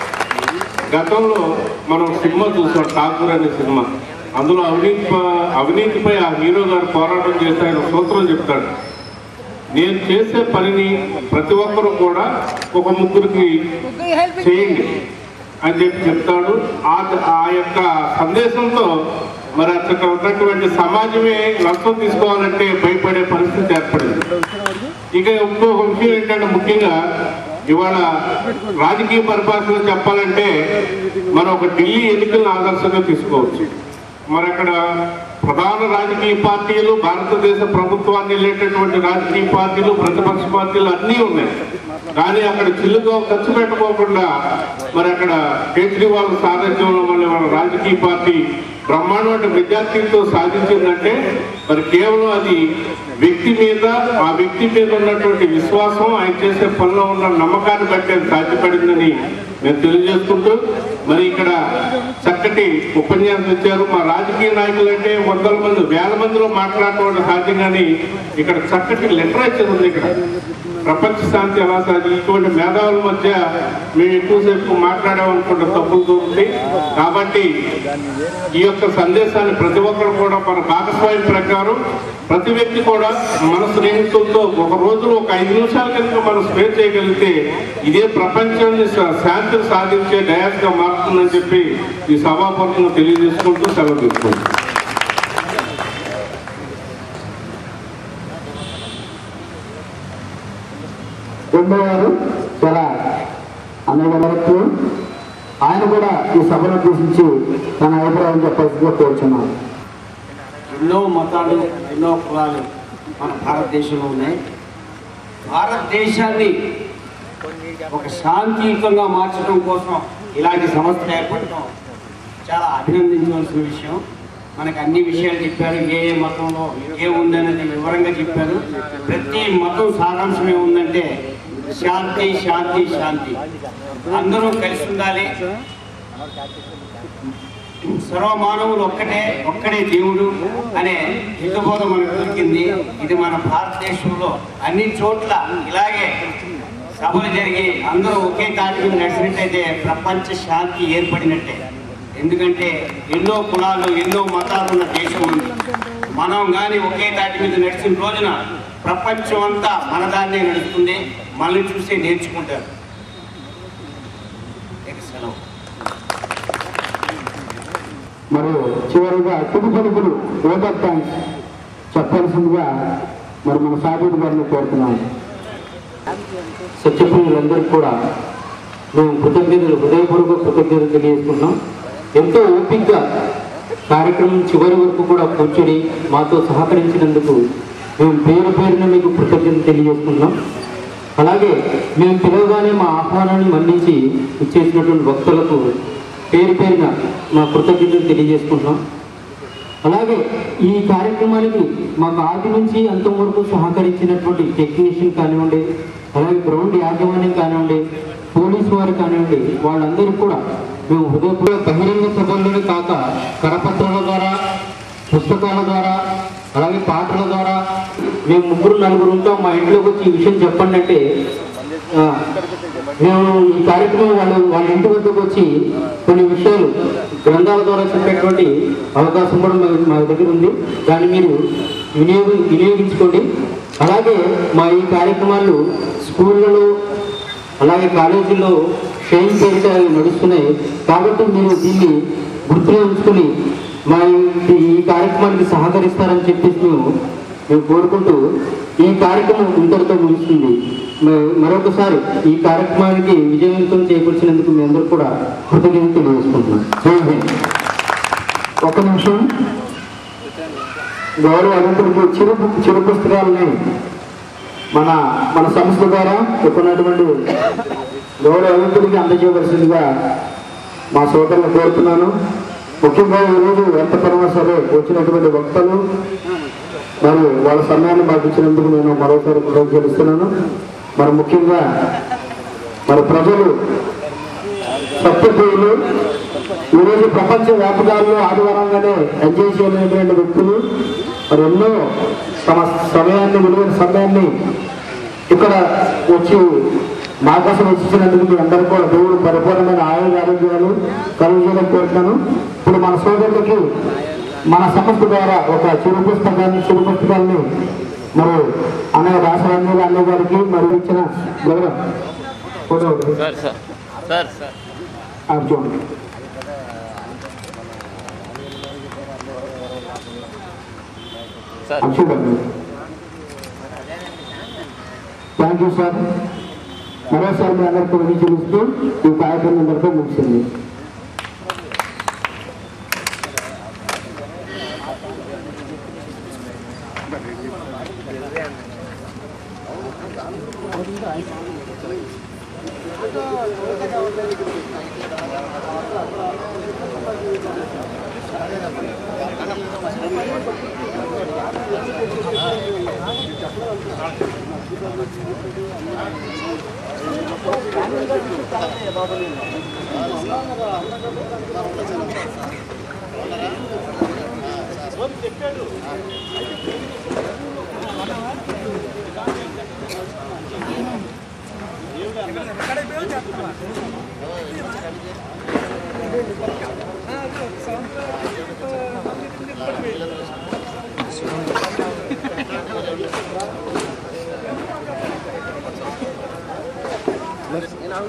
గతంలో మనం సినిమా చూసాం ఠాకూర్ అనే సినిమా అందులో అవినీతి అవినీతిపై ఆ హీరో గారు పోరాటం చేసి ఆయన సూత్రం చెప్తాడు నేను చేసే పనిని ప్రతి ఒక్కరూ కూడా ఒక ముగ్గురికి చేయండి అని చెప్పి చెప్తాడు ఆ ఆ యొక్క సందేశంతో మరి అక్కడ ఉన్నటువంటి సమాజమే లక్ష్యం తీసుకోవాలంటే భయపడే పరిస్థితి ఏర్పడింది ఇక ఇంకొక విషయం ఏంటంటే ముఖ్యంగా ఇవాళ రాజకీయ పరిభాషలో చెప్పాలంటే మనం ఒక ఢిల్లీ ఎన్నికలను ఆదర్శంగా తీసుకోవచ్చు మరి అక్కడ ప్రధాన రాజకీయ పార్టీలు భారతదేశ ప్రభుత్వాన్ని వెళ్ళేటటువంటి రాజకీయ పార్టీలు ప్రతిపక్ష పార్టీలు అన్నీ ఉన్నాయి కానీ అక్కడ చిల్లుగా ఖర్చు పెట్టుకోకుండా మరి అక్కడ కేజ్రీవాల్ సారథ్యంలో మళ్ళీ వాళ్ళ రాజకీయ పార్టీ బ్రహ్మాండమైన విద్యార్థులతో సాధించిందంటే మరి కేవలం అది వ్యక్తి మీద ఆ వ్యక్తి మీద ఉన్నటువంటి విశ్వాసం ఆయన చేసే పనిలో ఉన్న నమ్మకాన్ని బట్టి అది సాధ్యపడిందని మేము తెలియజేసుకుంటూ మరి ఇక్కడ చక్కటి ఉపన్యాసం ఇచ్చారు మా రాజకీయ నాయకులు అంటే వందల మంది వేల మందిలో మాట్లాడటం సాధ్యం కానీ ఇక్కడ చక్కటి లిటరేచర్ ఉంది ఇక్కడ ప్రపంచ శాంతి ఎలా సాధ్యం ఇటువంటి మేధావుల మధ్య మేము ఎక్కువసేపు మాట్లాడామనుకుంటే తప్పులు దొరుకుతాయి కాబట్టి ఈ యొక్క సందేశాన్ని ప్రతి ఒక్కరు కూడా మన భాగస్వామ్యం ప్రకారం ప్రతి వ్యక్తి కూడా మన స్నేహితులతో ఒక రోజులో ఒక ఐదు నిమిషాల కనుక మనం స్పేర్ చేయగలిగితే ఇదే ప్రపంచాన్ని శా- శాంతిని సాధించే డయాస్గా మారుతుందని చెప్పి ఈ సభాపూర్వకంగా తెలియజేసుకుంటూ సెలవు తీసుకుంటాం రెండో వారు చాలా అన్నయ్య గారు ఆయన కూడా ఈ సభను ఉద్దేశించి తన అభిప్రాయం చెప్పాల్సిందిగా కోరుచున్నాను ఎన్నో మతాలు ఎన్నో కులాలు మన భారతదేశంలో ఉన్నాయి భారతదేశాన్ని ఒక శాంతియుతంగా మార్చడం కోసం ఇలాంటి సంస్థలు ఏర్పడటం చాలా అభినందించవలసిన విషయం మనకు అన్ని విషయాలు చెప్పారు ఏ ఏ మతంలో ఏ ఉందనేది వివరంగా చెప్పారు ప్రతి మతం సారాంశం ఏముందంటే శాంతి శాంతి శాంతి అందరూ కలిసి ఉండాలి సర్వమానవులు ఒక్కటే ఒక్కడే దేవుడు అనే హితబోధ మనకు దొరికింది ఇది మన భారతదేశంలో అన్ని చోట్ల ఇలాగే సభలు జరిగి అందరూ ఒకే తాటి మీద నడిచినట్టయితే ప్రపంచ శాంతి ఏర్పడినట్టే ఎందుకంటే ఎన్నో కులాలు ఎన్నో మతాలు ఉన్న దేశం ఉంది మనం కానీ ఒకే తాటి మీద నడిచిన రోజున ప్రపంచం అంతా మన దాన్నే నడుస్తుంది మనల్ని చూసి నేర్చుకుంటారు ఇక సెలవు మరి చివరిగా తుది పలుకులు ఓటర్ థ్యాంక్స్ చెప్పాల్సిందిగా మరి మన సాబిత్ గారిని కోరుతున్నాను సత్యప్రియులందరికీ కూడా మేము కృతజ్ఞతలు హృదయపూర్వక కృతజ్ఞతలు తెలియజేస్తున్నాం ఎంతో ఓపికగా కార్యక్రమం చివరి వరకు కూడా కూర్చొని మాతో సహకరించినందుకు మేము పేరు పేరున మీకు కృతజ్ఞతలు తెలియజేస్తున్నాం అలాగే మేము పిలవగానే మా ఆహ్వానాన్ని మన్నించి ఇచ్చేసినటువంటి భక్తులకు పేరు పేరున మా కృతజ్ఞతలు తెలియజేసుకుంటున్నాం అలాగే ఈ కార్యక్రమానికి మాకు ఆది నుంచి అంతం వరకు సహకరించినటువంటి టెక్నీషియన్ కానివ్వండి అలాగే గ్రౌండ్ యాజమాన్యం కానివ్వండి పోలీసు వారు కానివ్వండి వాళ్ళందరూ కూడా మేము హృదయపూర్వక బహిరంగ సభల్లోనే కాక కరపత్రాల ద్వారా పుస్తకాల ద్వారా అలాగే పాటల ద్వారా మేము ముగ్గురు నలుగురు ఉంటాం మా ఇంట్లోకి వచ్చి ఈ విషయం చెప్పండి అంటే ఆ, మేము ఈ కార్యక్రమం వాళ్ళు వాళ్ళ ఇంటి వద్దకు వచ్చి కొన్ని విషయాలు గ్రంథాల ద్వారా చెప్పేటువంటి అవకాశం కూడా మా మా దగ్గర ఉంది దాన్ని మీరు వినియోగ వినియోగించుకోండి అలాగే మా ఈ కార్యక్రమాలు స్కూళ్ళలో అలాగే కాలేజీల్లో షైన్ పేరిట అవి నడుస్తున్నాయి కాబట్టి మీరు దీన్ని గుర్తులో ఉంచుకుని మా ఈ ఈ కార్యక్రమానికి సహకరిస్తారని చెప్పేసి మేము మేము కోరుకుంటూ ఈ కార్యక్రమం ఇంతటితో ముగిస్తుంది మ- మరొకసారి ఈ కార్యక్రమానికి విజయవంతం చేకూర్చినందుకు మీ అందరూ కూడా కృతజ్ఞత తెలియజేసుకుంటున్నాం జై హింద్ ఒక నిమిషం గౌరవ అధికారులకు చిరు చిరు పుస్తకాలని మన మన సంస్థ ద్వారా ఉన్నటువంటి గౌరవ అధికారులకి అందజేయవలసిందిగా మా సోదరులు కోరుతున్నాను ముఖ్యంగా ఈరోజు ఎంత పరమ సరే వచ్చినటువంటి వక్తలు మరి వాళ్ళ సమయాన్ని మాకు ఇచ్చినందుకు నేను మరోసారి కృతజ్ఞతలు మరి ముఖ్యంగా మరి ప్రజలు సత్యప్రియులు ఈరోజు ప్రపంచ వ్యాపకాల్లో ఆదివారంగానే ఎంజాయ్ చేయలేనటువంటి వ్యక్తులు మరి ఎన్నో తమ సమయాన్ని విలువైన సమయాన్ని ఇక్కడ వచ్చి మా కోసం వచ్చినందుకు మీ అందరూ కూడా దేవుడు పరిపూర్ణమైన ఆయుధ ఆరోగ్యాలు కలిగించడం కోరుతున్నాను ఇప్పుడు మన సోదరులకి మన సంస్థ ద్వారా ఒక చిరు పుస్తకాన్ని చిరు పుస్తకాన్ని మరి అన్నయ్య రాసారాన్ని అన్నయ్య గారికి మరి ఇచ్చిన గౌరవం ఫోటో ఒకటి. సార్ సార్ సార్ సార్ అది చూడండి సార్ అది చూడండి థ్యాంక్ యూ సార్ మరోసారి మీ అందరికీ విధి చూపిస్తూ ఈ కార్యక్రమం అందరితో ముగిసింది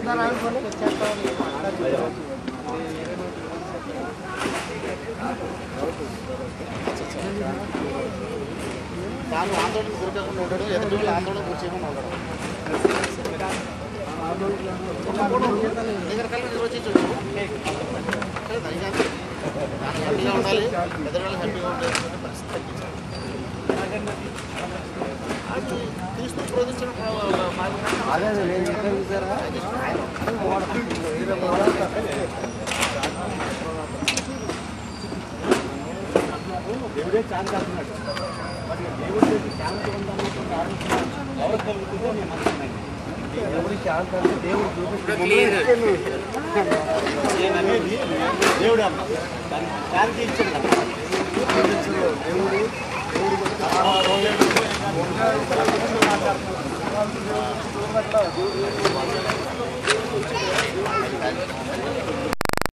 తాను ఆందోళన గురికాకుండా ఉంటాడు ఎదుటి వాళ్ళు ఆందోళన గురి చేయకుండా ఉంటాడు దగ్గర కలిపి నిర్వచించు హ్యాపీగా ఉండాలి ఎదురు వాళ్ళు హ్యాపీగా ఉండాలి పరిస్థితి తగ్గించాలి అది క్రీస్తు బోధించిన